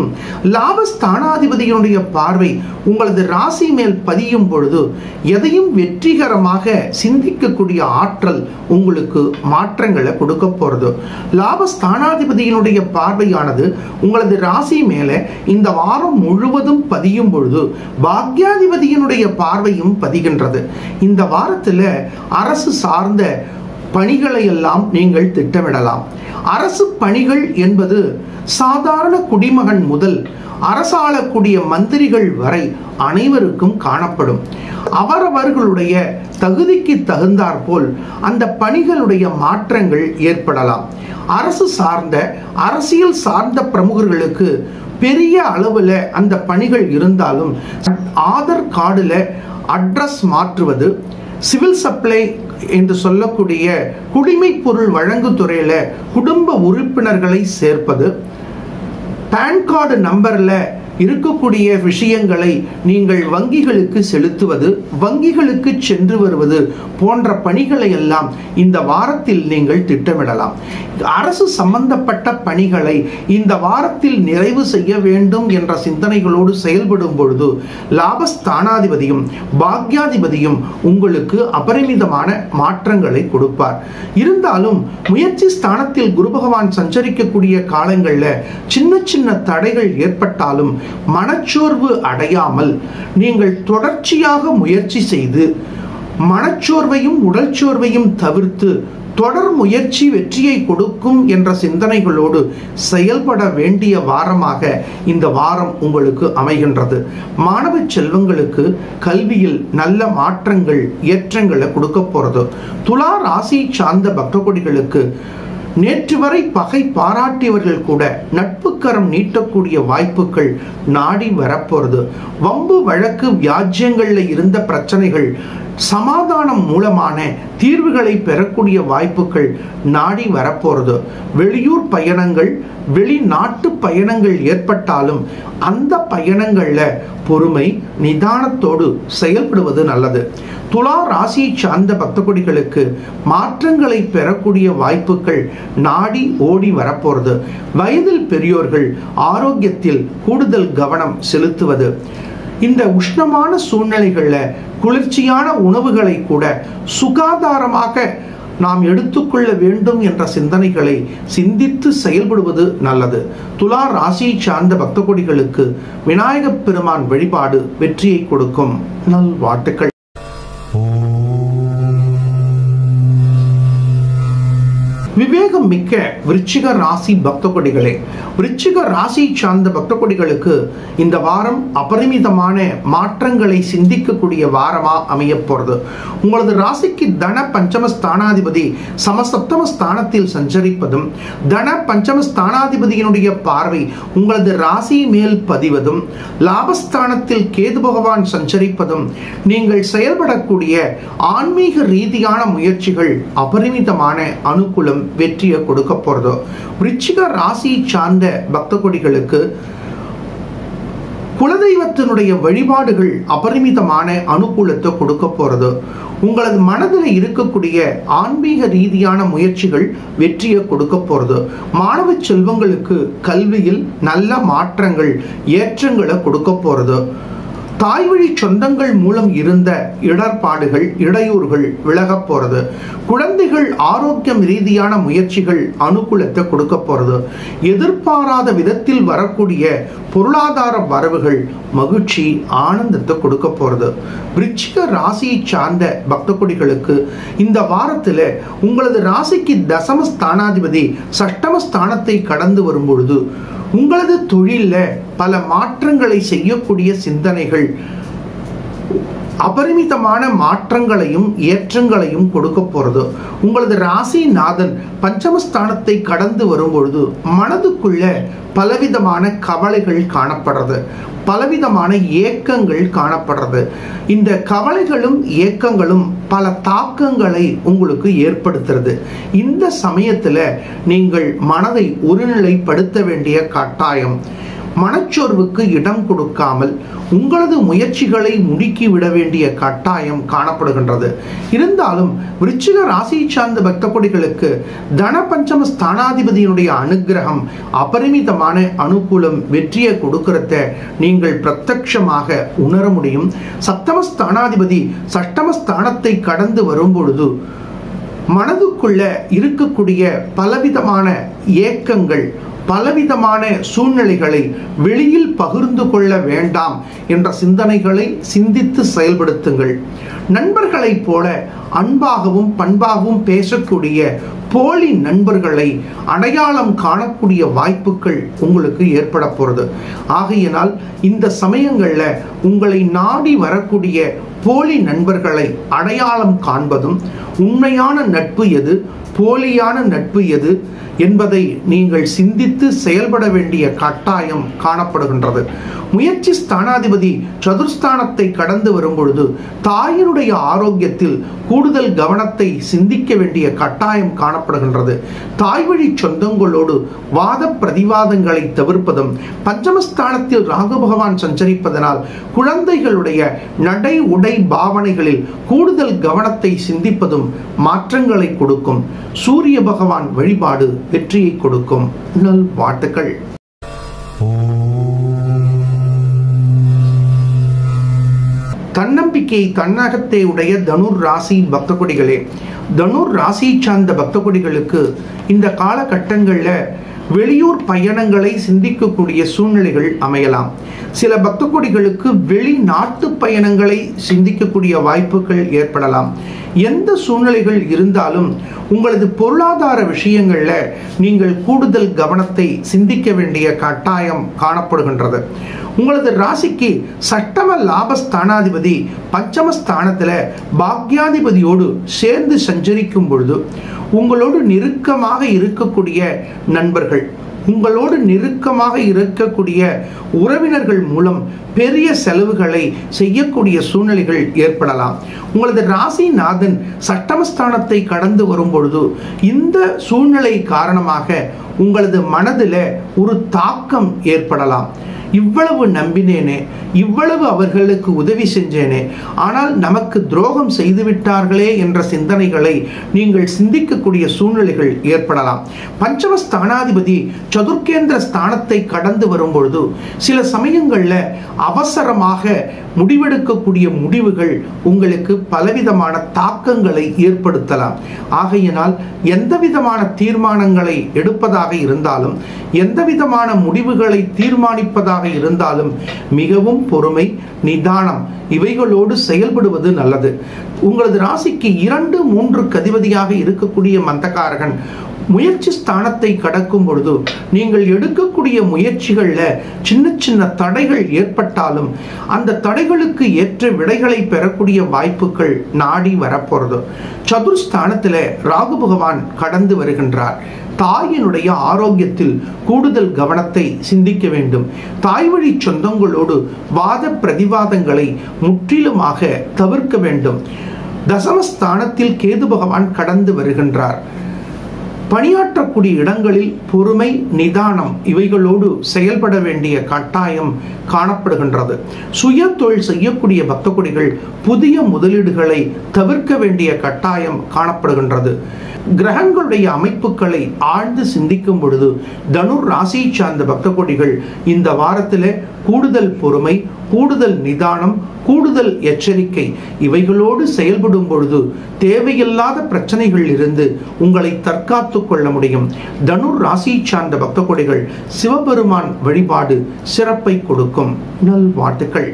லாபஸ்தானாதிபதியினுடைய பார்வை உங்களது ராசி மேல் பதியும் பொழுது எதையும் வெற்றிகரமாக சிந்திக்கக்கூடிய ஆற்றல் உங்களுக்கு மாற்றங்களை கொடுக்க போறது லாபஸ்தானாதிபதியினுடைய பார்வையானது உங்களது ராசி மேல இந்த வாரம் முழுவதும் பதியும் பொழுது பாக்யாதிபதியினுடைய பார்வையும் பதிகின்றது இந்த வாரத்தில் அரசு சார்ந்த பணிகளை எல்லாம் நீங்கள் திட்டமிடலாம் அரசு பணிகள் என்பது சாதாரண குடிமகன் முதல் அரசாளக்கூடிய மந்திரிகள் வரை அனைவருக்கும் காணப்படும் அவரவர்களுடைய தகுதிக்கு தகுந்தாற்போல் அந்த பணிகளுடைய மாற்றங்கள் ஏற்படலாம் அரசு சார்ந்த அரசியல் சார்ந்த பிரமுகர்களுக்கு பெரிய அளவில் அந்த பணிகள் இருந்தாலும் ஆதார் கார்டில் அட்ரஸ் மாற்றுவது சிவில் சப்ளை என்று சொல்லக்கூடிய குடிமைப் பொருள் வழங்கு துறையில் குடும்ப உறுப்பினர்களை சேர்ப்பது பேன் கார்டு நம்பரில் இருக்கக்கூடிய விஷயங்களை நீங்கள் வங்கிகளுக்கு செலுத்துவது வங்கிகளுக்கு சென்று வருவது போன்ற பணிகளை எல்லாம் இந்த வாரத்தில் நீங்கள் திட்டமிடலாம் அரசு சம்பந்தப்பட்ட பணிகளை இந்த வாரத்தில் நிறைவு செய்ய வேண்டும் என்ற சிந்தனைகளோடு செயல்படும் பொழுது லாபஸ்தானாதிபதியும் பாக்யாதிபதியும் உங்களுக்கு அபரிமிதமான மாற்றங்களை கொடுப்பார் இருந்தாலும் முயற்சி ஸ்தானத்தில் குரு பகவான் சஞ்சரிக்கக்கூடிய காலங்களில் சின்ன சின்ன தடைகள் ஏற்பட்டாலும் மனச்சோர்வு அடையாமல் நீங்கள் தொடர்ச்சியாக முயற்சி செய்து மனச்சோர்வையும் உடல் சோர்வையும் தவிர்த்து தொடர் முயற்சி வெற்றியை கொடுக்கும் என்ற சிந்தனைகளோடு செயல்பட வேண்டிய வாரமாக இந்த வாரம் உங்களுக்கு அமைகின்றது மாணவ செல்வங்களுக்கு கல்வியில் நல்ல மாற்றங்கள் ஏற்றங்களை கொடுக்க போறது துலா ராசி சார்ந்த பக்த கொடிகளுக்கு நேற்று வரை பகை பாராட்டியவர்கள் கூட நட்புக்கரம் நீட்டக்கூடிய வாய்ப்புகள் நாடி வரப்போறது வம்பு வழக்கு வியாஜ்யங்கள்ல இருந்த பிரச்சனைகள் சமாதானம் மூலமான தீர்வுகளை பெறக்கூடிய வாய்ப்புகள் நாடி வரப்போறது வெளியூர் பயணங்கள் வெளிநாட்டு பயணங்கள் ஏற்பட்டாலும் அந்த பயணங்கள்ல பொறுமை நிதானத்தோடு செயல்படுவது நல்லது துலா ராசியை சார்ந்த பக்த கொடிகளுக்கு மாற்றங்களை பெறக்கூடிய வாய்ப்புகள் நாடி ஓடி வரப்போறது வயதில் பெரியோர்கள் ஆரோக்கியத்தில் கூடுதல் கவனம் செலுத்துவது இந்த உஷ்ணமான சூழ்நிலைகளில் குளிர்ச்சியான உணவுகளை கூட சுகாதாரமாக நாம் எடுத்துக்கொள்ள வேண்டும் என்ற சிந்தனைகளை சிந்தித்து செயல்படுவது நல்லது துலா ராசியை சார்ந்த பக்த கொடிகளுக்கு விநாயகப் பெருமான் வழிபாடு வெற்றியை கொடுக்கும் நல்வாழ்த்துக்கள் விவேகம் மிக்க விருச்சிக ராசி பக்த கொடிகளே விருச்சிக ராசி சார்ந்த பக்த கொடிகளுக்கு இந்த வாரம் அபரிமிதமான மாற்றங்களை சிந்திக்கக்கூடிய வாரமா அமைய போறது உங்களது ராசிக்கு தன பஞ்சம ஸ்தானாதிபதி சமசப்தம ஸ்தானத்தில் சஞ்சரிப்பதும் தன பஞ்சம ஸ்தானாதிபதியினுடைய பார்வை உங்களது ராசி மேல் பதிவதும் லாபஸ்தானத்தில் கேது பகவான் சஞ்சரிப்பதும் நீங்கள் செயல்படக்கூடிய ஆன்மீக ரீதியான முயற்சிகள் அபரிமிதமான அனுகூலம் வெற்றியை கொடுக்க போறதோ விருச்சிக ராசி சார்ந்த பக்த கொடிகளுக்கு குலதெய்வத்தினுடைய வழிபாடுகள் அபரிமிதமான அனுகூலத்தை கொடுக்க போறது உங்களது மனதில் இருக்கக்கூடிய ஆன்மீக ரீதியான முயற்சிகள் வெற்றியை கொடுக்க போறது மாணவ செல்வங்களுக்கு கல்வியில் நல்ல மாற்றங்கள் ஏற்றங்களை கொடுக்க போறது தாய்வழி சொந்தங்கள் மூலம் இருந்த இடர்பாடுகள் இடையூறுகள் விலகப் போறது குழந்தைகள் ஆரோக்கியம் ரீதியான முயற்சிகள் அனுகூலத்தை கொடுக்க போறது எதிர்பாராத விதத்தில் வரக்கூடிய பொருளாதார வரவுகள் மகிழ்ச்சி ஆனந்தத்தை கொடுக்க போறது விருச்சிக ராசியை சார்ந்த பக்த கொடிகளுக்கு இந்த வாரத்தில் உங்களது ராசிக்கு தசம ஸ்தானாதிபதி சஷ்டம ஸ்தானத்தை கடந்து வரும் பொழுது உங்களது தொழிலில் பல மாற்றங்களை செய்யக்கூடிய சிந்தனைகள் அபரிமிதமான மாற்றங்களையும் ஏற்றங்களையும் கொடுக்க போறது உங்களது ராசிநாதன் பஞ்சமஸ்தானத்தை கடந்து வரும்பொழுது மனதுக்குள்ள பலவிதமான கவலைகள் காணப்படுறது பலவிதமான ஏக்கங்கள் காணப்படுறது இந்த கவலைகளும் ஏக்கங்களும் பல தாக்கங்களை உங்களுக்கு ஏற்படுத்துறது இந்த சமயத்தில் நீங்கள் மனதை ஒருநிலைப்படுத்த வேண்டிய கட்டாயம் மனச்சோர்வுக்கு இடம் கொடுக்காமல் உங்களது முயற்சிகளை முடுக்கி விட வேண்டிய கட்டாயம் காணப்படுகின்றது இருந்தாலும் விருச்சிக ராசியை சார்ந்த பக்த கொடிகளுக்கு தன பஞ்சம ஸ்தானாதிபதியினுடைய அனுகிரகம் அபரிமிதமான அனுகூலம் வெற்றியை கொடுக்கிறத நீங்கள் பிரத்யட்சமாக உணர முடியும் சப்தம ஸ்தானாதிபதி சஷ்டம ஸ்தானத்தை கடந்து வரும் பொழுது மனதுக்குள்ள இருக்கக்கூடிய பலவிதமான ஏக்கங்கள் பலவிதமான சூழ்நிலைகளை வெளியில் பகிர்ந்து கொள்ள வேண்டாம் என்ற சிந்தனைகளை சிந்தித்து செயல்படுத்துங்கள் நண்பர்களைப் போல அன்பாகவும் பண்பாகவும் பேசக்கூடிய போலி நண்பர்களை அடையாளம் காணக்கூடிய வாய்ப்புகள் உங்களுக்கு ஏற்பட போகிறது ஆகையினால் இந்த சமயங்களில் உங்களை நாடி வரக்கூடிய போலி நண்பர்களை அடையாளம் காண்பதும் உண்மையான நட்பு எது போலியான நட்பு எது என்பதை நீங்கள் சிந்தித்து செயல்பட வேண்டிய கட்டாயம் காணப்படுகின்றது முயற்சி ஸ்தானாதிபதி சதுர்ஸ்தானத்தை கடந்து வரும் பொழுது தாயினுடைய ஆரோக்கியத்தில் கூடுதல் கவனத்தை சிந்திக்க வேண்டிய கட்டாயம் காணப்படுகின்றது தாய் வழி சொந்தங்களோடு வாத பிரதிவாதங்களை தவிர்ப்பதும் பஞ்சமஸ்தானத்தில் ராகு பகவான் சஞ்சரிப்பதனால் குழந்தைகளுடைய நடை உடை பாவனைகளில் கூடுதல் கவனத்தை சிந்திப்பதும் மாற்றங்களை கொடுக்கும் சூரிய பகவான் வழிபாடு வெற்றியை கொடுக்கும் நல் வாழ்த்துக்கள் தன்னம்பிக்கை தன்னகத்தை உடைய தனுர் ராசி பக்த கொடிகளே தனுர் ராசி சார்ந்த பக்த கொடிகளுக்கு இந்த காலகட்டங்களில் வெளியூர் பயணங்களை சிந்திக்கக்கூடிய சூழ்நிலைகள் அமையலாம் சில பக்த கொடிகளுக்கு வெளிநாட்டு பயணங்களை சிந்திக்கக்கூடிய வாய்ப்புகள் ஏற்படலாம் எந்த சூழ்நிலைகள் இருந்தாலும் உங்களது பொருளாதார விஷயங்களில் நீங்கள் கூடுதல் கவனத்தை சிந்திக்க வேண்டிய கட்டாயம் காணப்படுகின்றது உங்களது ராசிக்கு சட்டம லாபஸ்தானாதிபதி பஞ்சமஸ்தானத்தில் பாக்யாதிபதியோடு சேர்ந்து சஞ்சரிக்கும் பொழுது உங்களோடு நெருக்கமாக இருக்கக்கூடிய நண்பர்கள் உங்களோடு நெருக்கமாக இருக்கக்கூடிய உறவினர்கள் மூலம் பெரிய செலவுகளை செய்யக்கூடிய சூழ்நிலைகள் ஏற்படலாம் உங்களது ராசிநாதன் சட்டமஸ்தானத்தை கடந்து வரும் பொழுது இந்த சூழ்நிலை காரணமாக உங்களது மனதில் ஒரு தாக்கம் ஏற்படலாம் இவ்வளவு நம்பினேனே இவ்வளவு அவர்களுக்கு உதவி செஞ்சேனே ஆனால் நமக்கு துரோகம் செய்துவிட்டார்களே என்ற சிந்தனைகளை நீங்கள் சிந்திக்கக்கூடிய சூழ்நிலைகள் ஏற்படலாம் பஞ்சம ஸ்தானாதிபதி சதுர்கேந்திர ஸ்தானத்தை கடந்து வரும்பொழுது சில சமயங்களில் அவசரமாக முடிவெடுக்கக்கூடிய முடிவுகள் உங்களுக்கு பலவிதமான தாக்கங்களை ஏற்படுத்தலாம் ஆகையினால் எந்த விதமான தீர்மானங்களை எடுப்பதாக இருந்தாலும் எந்த விதமான முடிவுகளை தீர்மானிப்பதாக இருந்தாலும் மிகவும் பொறுமை நிதானம் இவைகளோடு செயல்படுவது நல்லது உங்களது ராசிக்கு இரண்டு மூன்று கதிபதியாக இருக்கக்கூடிய மந்தகாரகன் முயற்சி ஸ்தானத்தை கடக்கும் பொழுது நீங்கள் எடுக்கக்கூடிய முயற்சிகளில் சின்ன சின்ன தடைகள் ஏற்பட்டாலும் அந்த தடைகளுக்கு ஏற்ற விடைகளை பெறக்கூடிய வாய்ப்புகள் நாடி வரப்போறது சதுர்ஸ்தானத்தில் ராகு பகவான் கடந்து வருகின்றார் தாயினுடைய ஆரோக்கியத்தில் கூடுதல் கவனத்தை சிந்திக்க வேண்டும் தாய் வழி சொந்தங்களோடு வாத பிரதிவாதங்களை முற்றிலுமாக தவிர்க்க வேண்டும் தசமஸ்தானத்தில் கேது பகவான் கடந்து வருகின்றார் பணியாற்றக்கூடிய இடங்களில் பொறுமை நிதானம் இவைகளோடு செயல்பட வேண்டிய கட்டாயம் காணப்படுகின்றது சுய தொழில் செய்யக்கூடிய பக்த கொடிகள் புதிய முதலீடுகளை தவிர்க்க வேண்டிய கட்டாயம் காணப்படுகின்றது கிரகங்களுடைய அமைப்புகளை ஆழ்ந்து சிந்திக்கும் பொழுது தனுர் ராசி சார்ந்த பக்த கொடிகள் இந்த வாரத்தில் கூடுதல் பொறுமை கூடுதல் நிதானம் கூடுதல் எச்சரிக்கை இவைகளோடு செயல்படும் பொழுது தேவையில்லாத பிரச்சனைகள் இருந்து உங்களை தற்காத்து கொள்ள முடியும் தனுர் ராசி சார்ந்த பக்த கொடிகள் சிவபெருமான் வழிபாடு சிறப்பை கொடுக்கும் நல்வாழ்த்துக்கள்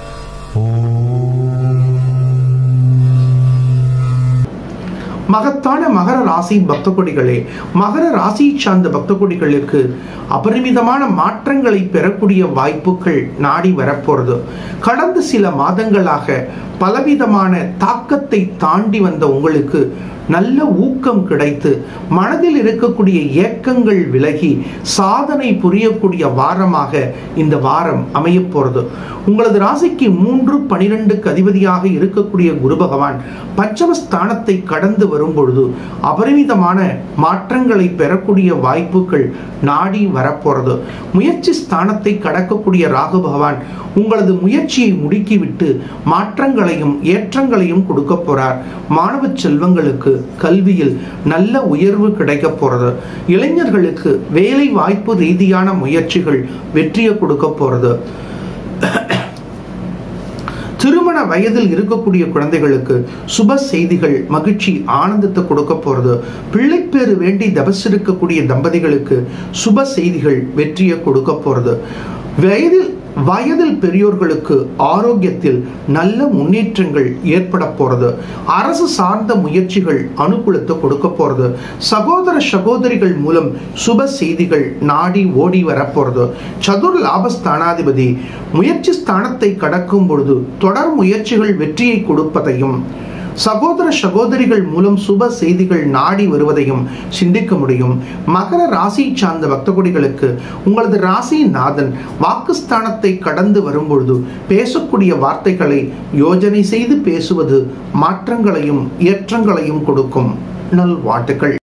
மகத்தான மகர ராசி பக்த கொடிகளே மகர ராசி சார்ந்த பக்த கொடிகளுக்கு அபரிமிதமான மாற்றங்களை பெறக்கூடிய வாய்ப்புகள் நாடி வரப்போறது கடந்த சில மாதங்களாக பலவிதமான தாக்கத்தை தாண்டி வந்த உங்களுக்கு நல்ல ஊக்கம் கிடைத்து மனதில் இருக்கக்கூடிய ஏக்கங்கள் விலகி சாதனை புரியக்கூடிய வாரமாக இந்த வாரம் அமைய போறது உங்களது ராசிக்கு மூன்று பனிரெண்டுக்கு அதிபதியாக இருக்கக்கூடிய குரு பகவான் பஞ்சமஸ்தானத்தை கடந்து வரும் பொழுது அபரிமிதமான மாற்றங்களை பெறக்கூடிய வாய்ப்புகள் நாடி வரப்போறது முயற்சி ஸ்தானத்தை கடக்கக்கூடிய ராகு பகவான் உங்களது முயற்சியை முடுக்கிவிட்டு மாற்றங்களையும் ஏற்றங்களையும் கொடுக்க போறார் மாணவ செல்வங்களுக்கு கல்வியில் நல்ல உயர்வு கிடைக்க போறது இளைஞர்களுக்கு வேலை வாய்ப்பு ரீதியான முயற்சிகள் வெற்றியை கொடுக்க போறது திருமண வயதில் இருக்கக்கூடிய குழந்தைகளுக்கு சுப செய்திகள் மகிழ்ச்சி ஆனந்தத்தை கொடுக்க போறது பிள்ளைப்பேறு வேண்டி தபசிருக்கக்கூடிய தம்பதிகளுக்கு சுப செய்திகள் வெற்றியை கொடுக்க போறது வயதில் வயதில் பெரியோர்களுக்கு ஆரோக்கியத்தில் நல்ல முன்னேற்றங்கள் ஏற்பட போறது அரசு சார்ந்த முயற்சிகள் அனுகூலத்தை கொடுக்க போறது சகோதர சகோதரிகள் மூலம் சுப செய்திகள் நாடி ஓடி வரப்போறது சதுர் லாபஸ்தானாதிபதி முயற்சி ஸ்தானத்தை கடக்கும் பொழுது தொடர் முயற்சிகள் வெற்றியை கொடுப்பதையும் சகோதர சகோதரிகள் மூலம் சுப செய்திகள் நாடி வருவதையும் சிந்திக்க முடியும் மகர ராசி சார்ந்த பக்தகுடிகளுக்கு உங்களது ராசி நாதன் வாக்குஸ்தானத்தை கடந்து வரும்பொழுது பேசக்கூடிய வார்த்தைகளை யோஜனை செய்து பேசுவது மாற்றங்களையும் ஏற்றங்களையும் கொடுக்கும் நல்வாழ்த்துக்கள்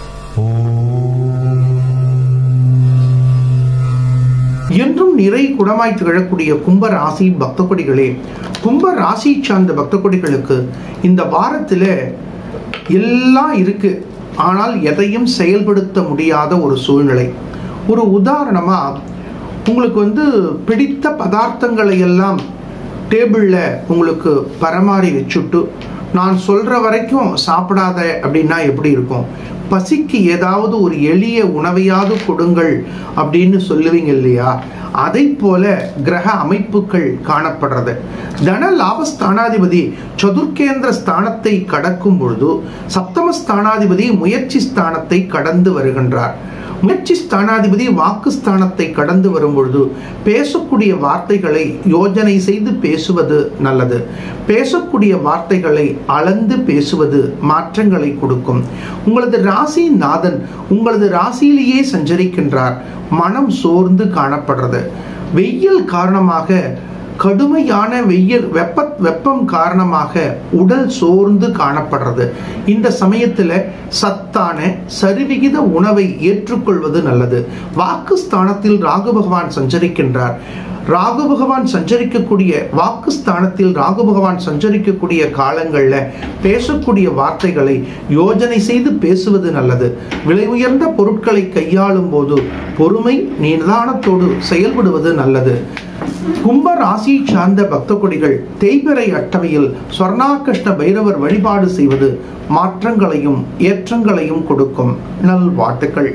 என்றும் நிறை குடமாய் திகழக்கூடிய கும்ப ராசி பக்த கொடிகளே கும்ப ராசி சார்ந்த பக்த கொடிகளுக்கு இந்த வாரத்தில் எல்லாம் இருக்கு ஆனால் எதையும் செயல்படுத்த முடியாத ஒரு சூழ்நிலை ஒரு உதாரணமா உங்களுக்கு வந்து பிடித்த பதார்த்தங்களை எல்லாம் டேபிளில் உங்களுக்கு பரமாறி வச்சுட்டு நான் சொல்ற வரைக்கும் சாப்பிடாத அப்படின்னா எப்படி இருக்கும் பசிக்கு ஏதாவது ஒரு எளிய உணவையாவது கொடுங்கள் அப்படின்னு சொல்லுவீங்க இல்லையா அதை போல கிரக அமைப்புகள் காணப்படுறது தன லாபஸ்தானாதிபதி சதுர்கேந்திர ஸ்தானத்தை கடக்கும் பொழுது சப்தம ஸ்தானாதிபதி முயற்சி ஸ்தானத்தை கடந்து வருகின்றார் முயற்சி ஸ்தானாதிபதி வாக்கு ஸ்தானத்தை கடந்து வரும் பொழுது பேசக்கூடிய வார்த்தைகளை யோஜனை செய்து பேசுவது நல்லது பேசக்கூடிய வார்த்தைகளை அளந்து பேசுவது மாற்றங்களை கொடுக்கும் உங்களது ராசி நாதன் உங்களது ராசியிலேயே சஞ்சரிக்கின்றார் மனம் சோர்ந்து காணப்படுறது வெயில் காரணமாக கடுமையான வெயில் வெப்ப வெப்பம் காரணமாக உடல் சோர்ந்து காணப்படுறது இந்த சமயத்தில் சத்தான சரிவிகித உணவை ஏற்றுக்கொள்வது நல்லது வாக்கு ஸ்தானத்தில் ராகு பகவான் சஞ்சரிக்கின்றார் ராகு பகவான் சஞ்சரிக்கக்கூடிய வாக்கு ஸ்தானத்தில் ராகு பகவான் சஞ்சரிக்கக்கூடிய காலங்களில் பேசக்கூடிய வார்த்தைகளை யோஜனை செய்து பேசுவது நல்லது விலை உயர்ந்த பொருட்களை கையாளும் போது பொறுமை நிதானத்தோடு செயல்படுவது நல்லது கும்ப ராசி சார்ந்த பக்த கொடிகள் தேய்பிறை அட்டவையில் சொர்ணாகிருஷ்ண பைரவர் வழிபாடு செய்வது மாற்றங்களையும் ஏற்றங்களையும் கொடுக்கும் நல்வாழ்த்துக்கள்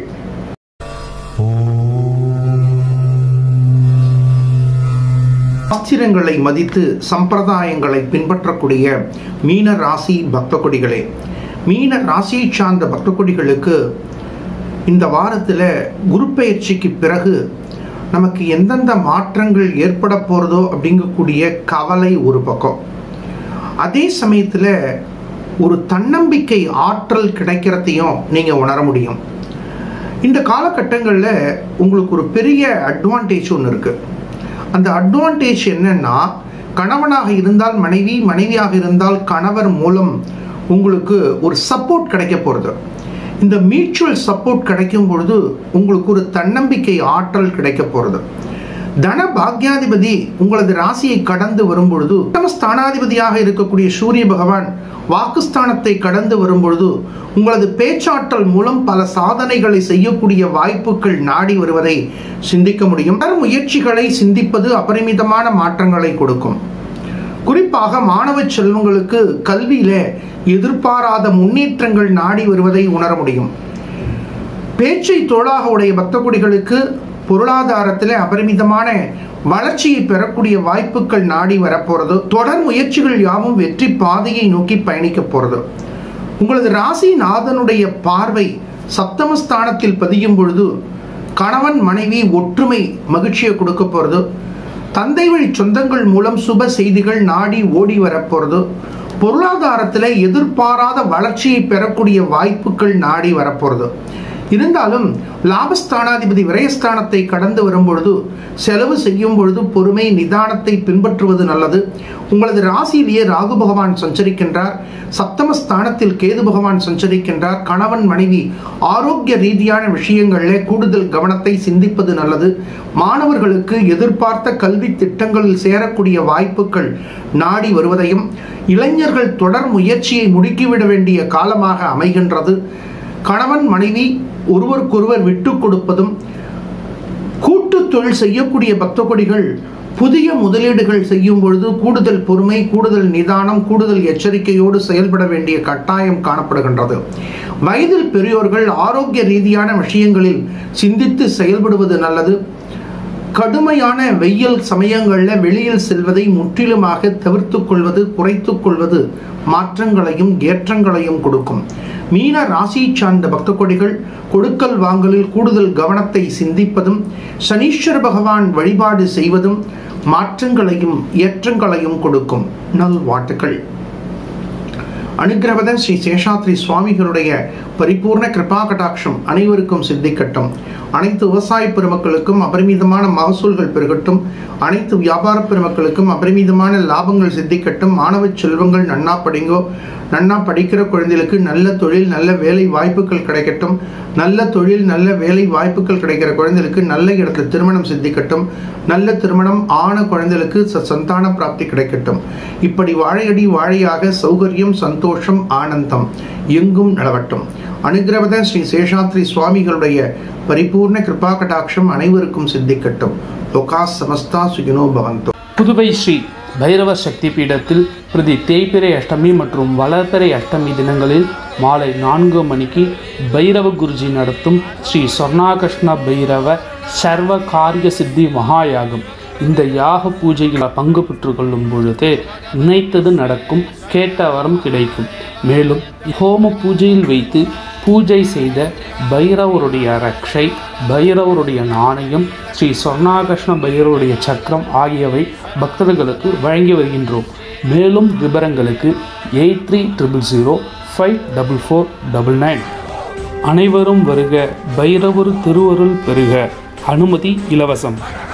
ஆச்சரியங்களை மதித்து சம்பிரதாயங்களை பின்பற்றக்கூடிய மீன ராசி பக்த கொடிகளே மீன ராசியை சார்ந்த பக்த கொடிகளுக்கு இந்த வாரத்தில் குரு பயிற்சிக்கு பிறகு நமக்கு எந்தெந்த மாற்றங்கள் ஏற்பட போகிறதோ அப்படிங்கக்கூடிய கவலை ஒரு பக்கம் அதே சமயத்தில் ஒரு தன்னம்பிக்கை ஆற்றல் கிடைக்கிறதையும் நீங்கள் உணர முடியும் இந்த காலகட்டங்களில் உங்களுக்கு ஒரு பெரிய அட்வான்டேஜ் ஒன்று இருக்குது அந்த அட்வான்டேஜ் என்னன்னா கணவனாக இருந்தால் மனைவி மனைவியாக இருந்தால் கணவர் மூலம் உங்களுக்கு ஒரு சப்போர்ட் கிடைக்க போகிறது இந்த மியூச்சுவல் சப்போர்ட் கிடைக்கும் பொழுது உங்களுக்கு ஒரு தன்னம்பிக்கை ஆற்றல் கிடைக்க போகிறது தன பாக்யாதிபதி உங்களது ராசியை கடந்து வரும் பொழுது உத்தம ஸ்தானாதிபதியாக இருக்கக்கூடிய சூரிய பகவான் வாக்குஸ்தானத்தை கடந்து வரும் பொழுது உங்களது பேச்சாற்றல் மூலம் பல சாதனைகளை செய்யக்கூடிய வாய்ப்புகள் நாடி வருவதை சிந்திக்க முடியும் தொடர் முயற்சிகளை சிந்திப்பது அபரிமிதமான மாற்றங்களை கொடுக்கும் குறிப்பாக மாணவ செல்வங்களுக்கு கல்வியில எதிர்பாராத முன்னேற்றங்கள் நாடி வருவதை உணர முடியும் பேச்சை தோளாக உடைய பக்த குடிகளுக்கு பொருளாதாரத்தில் அபரிமிதமான வளர்ச்சியை பெறக்கூடிய வாய்ப்புகள் நாடி வரப்போறது தொடர் முயற்சிகள் யாவும் வெற்றி பாதையை நோக்கி பயணிக்க போறது உங்களது ராசி நாதனுடைய பார்வை சப்தமஸ்தானத்தில் பதியும் பொழுது கணவன் மனைவி ஒற்றுமை மகிழ்ச்சியை கொடுக்க போறது தந்தை வழி சொந்தங்கள் மூலம் சுப செய்திகள் நாடி ஓடி வரப்போறது பொருளாதாரத்தில் எதிர்பாராத வளர்ச்சியை பெறக்கூடிய வாய்ப்புகள் நாடி வரப்போறது இருந்தாலும் லாபஸ்தானாதிபதி விரயஸ்தானத்தை கடந்து வரும் பொழுது செலவு செய்யும் பொழுது பொறுமை நிதானத்தை பின்பற்றுவது நல்லது உங்களது ராசியிலேயே ராகு பகவான் சஞ்சரிக்கின்றார் சப்தமஸ்தானத்தில் கேது பகவான் சஞ்சரிக்கின்றார் கணவன் மனைவி ஆரோக்கிய ரீதியான விஷயங்களில் கூடுதல் கவனத்தை சிந்திப்பது நல்லது மாணவர்களுக்கு எதிர்பார்த்த கல்வி திட்டங்களில் சேரக்கூடிய வாய்ப்புகள் நாடி வருவதையும் இளைஞர்கள் தொடர் முயற்சியை முடுக்கிவிட வேண்டிய காலமாக அமைகின்றது கணவன் மனைவி ஒருவருக்கொருவர் விட்டு கொடுப்பதும் கூட்டு தொழில் செய்யக்கூடிய பக்த கொடிகள் புதிய முதலீடுகள் செய்யும் பொழுது கூடுதல் பொறுமை கூடுதல் நிதானம் கூடுதல் எச்சரிக்கையோடு செயல்பட வேண்டிய கட்டாயம் காணப்படுகின்றது வயதில் பெரியோர்கள் ஆரோக்கிய ரீதியான விஷயங்களில் சிந்தித்து செயல்படுவது நல்லது கடுமையான வெயில் சமயங்களில் வெளியில் செல்வதை முற்றிலுமாக தவிர்த்து கொள்வது குறைத்து கொள்வது மாற்றங்களையும் ஏற்றங்களையும் கொடுக்கும் மீன ராசி சார்ந்த பக்த கொடிகள் கொடுக்கல் வாங்கலில் கூடுதல் கவனத்தை சிந்திப்பதும் சனீஸ்வர பகவான் வழிபாடு செய்வதும் மாற்றங்களையும் ஏற்றங்களையும் கொடுக்கும் நல்வாழ்த்துக்கள் அனுகிரகதன் ஸ்ரீ சேஷாத்ரி சுவாமிகளுடைய பரிபூர்ண கிருபா கடாட்சம் அனைவருக்கும் சித்திக்கட்டும் அனைத்து விவசாய பெருமக்களுக்கும் அபரிமிதமான மகசூல்கள் பெருகட்டும் அனைத்து வியாபார பெருமக்களுக்கும் அபரிமிதமான லாபங்கள் சித்திக்கட்டும் மாணவ செல்வங்கள் நன்னா படிங்கோ நன்னா படிக்கிற குழந்தைகளுக்கு நல்ல தொழில் நல்ல வேலை வாய்ப்புகள் கிடைக்கட்டும் நல்ல தொழில் நல்ல வேலை வாய்ப்புகள் கிடைக்கிற குழந்தைகளுக்கு நல்ல இடத்துல திருமணம் சித்திக்கட்டும் நல்ல திருமணம் ஆன குழந்தைகளுக்கு ச- சந்தான பிராப்தி கிடைக்கட்டும் இப்படி வாழையடி வாழையாக சௌகரியம் சந்தோஷம் ஆனந்தம் எங்கும் நடவட்டும் அனுகிரவத ஸ்ரீ சேஷாத்ரி சுவாமிகளுடைய பரிபூர்ண கிருபா கடாட்சம் அனைவருக்கும் சித்திக்கட்டும் லோகா சமஸ்தா சுகினோ பவந்தோ புதுவை ஸ்ரீ பைரவ சக்தி பீடத்தில் பிரதி தேய்பிறை அஷ்டமி மற்றும் வளர்பிறை அஷ்டமி தினங்களில் மாலை நான்கு மணிக்கு பைரவ குருஜி நடத்தும் ஸ்ரீ சொர்ணாகிருஷ்ண பைரவ சர்வ காரிய சித்தி மகாயாகம் இந்த யாக பூஜையில் பங்கு பெற்றுக்கொள்ளும் பொழுது நினைத்தது நடக்கும் கேட்ட வரம் கிடைக்கும் மேலும் ஹோம பூஜையில் வைத்து பூஜை செய்த பைரவருடைய ரக்ஷை பைரவருடைய நாணயம் ஸ்ரீ சொர்ணாகிருஷ்ண பைரவருடைய சக்கரம் ஆகியவை பக்தர்களுக்கு வழங்கி வருகின்றோம் மேலும் விவரங்களுக்கு eight three triple zero five double four double nine அனைவரும் வருக பைரவர் திருவருள் பெறுக அனுமதி இலவசம்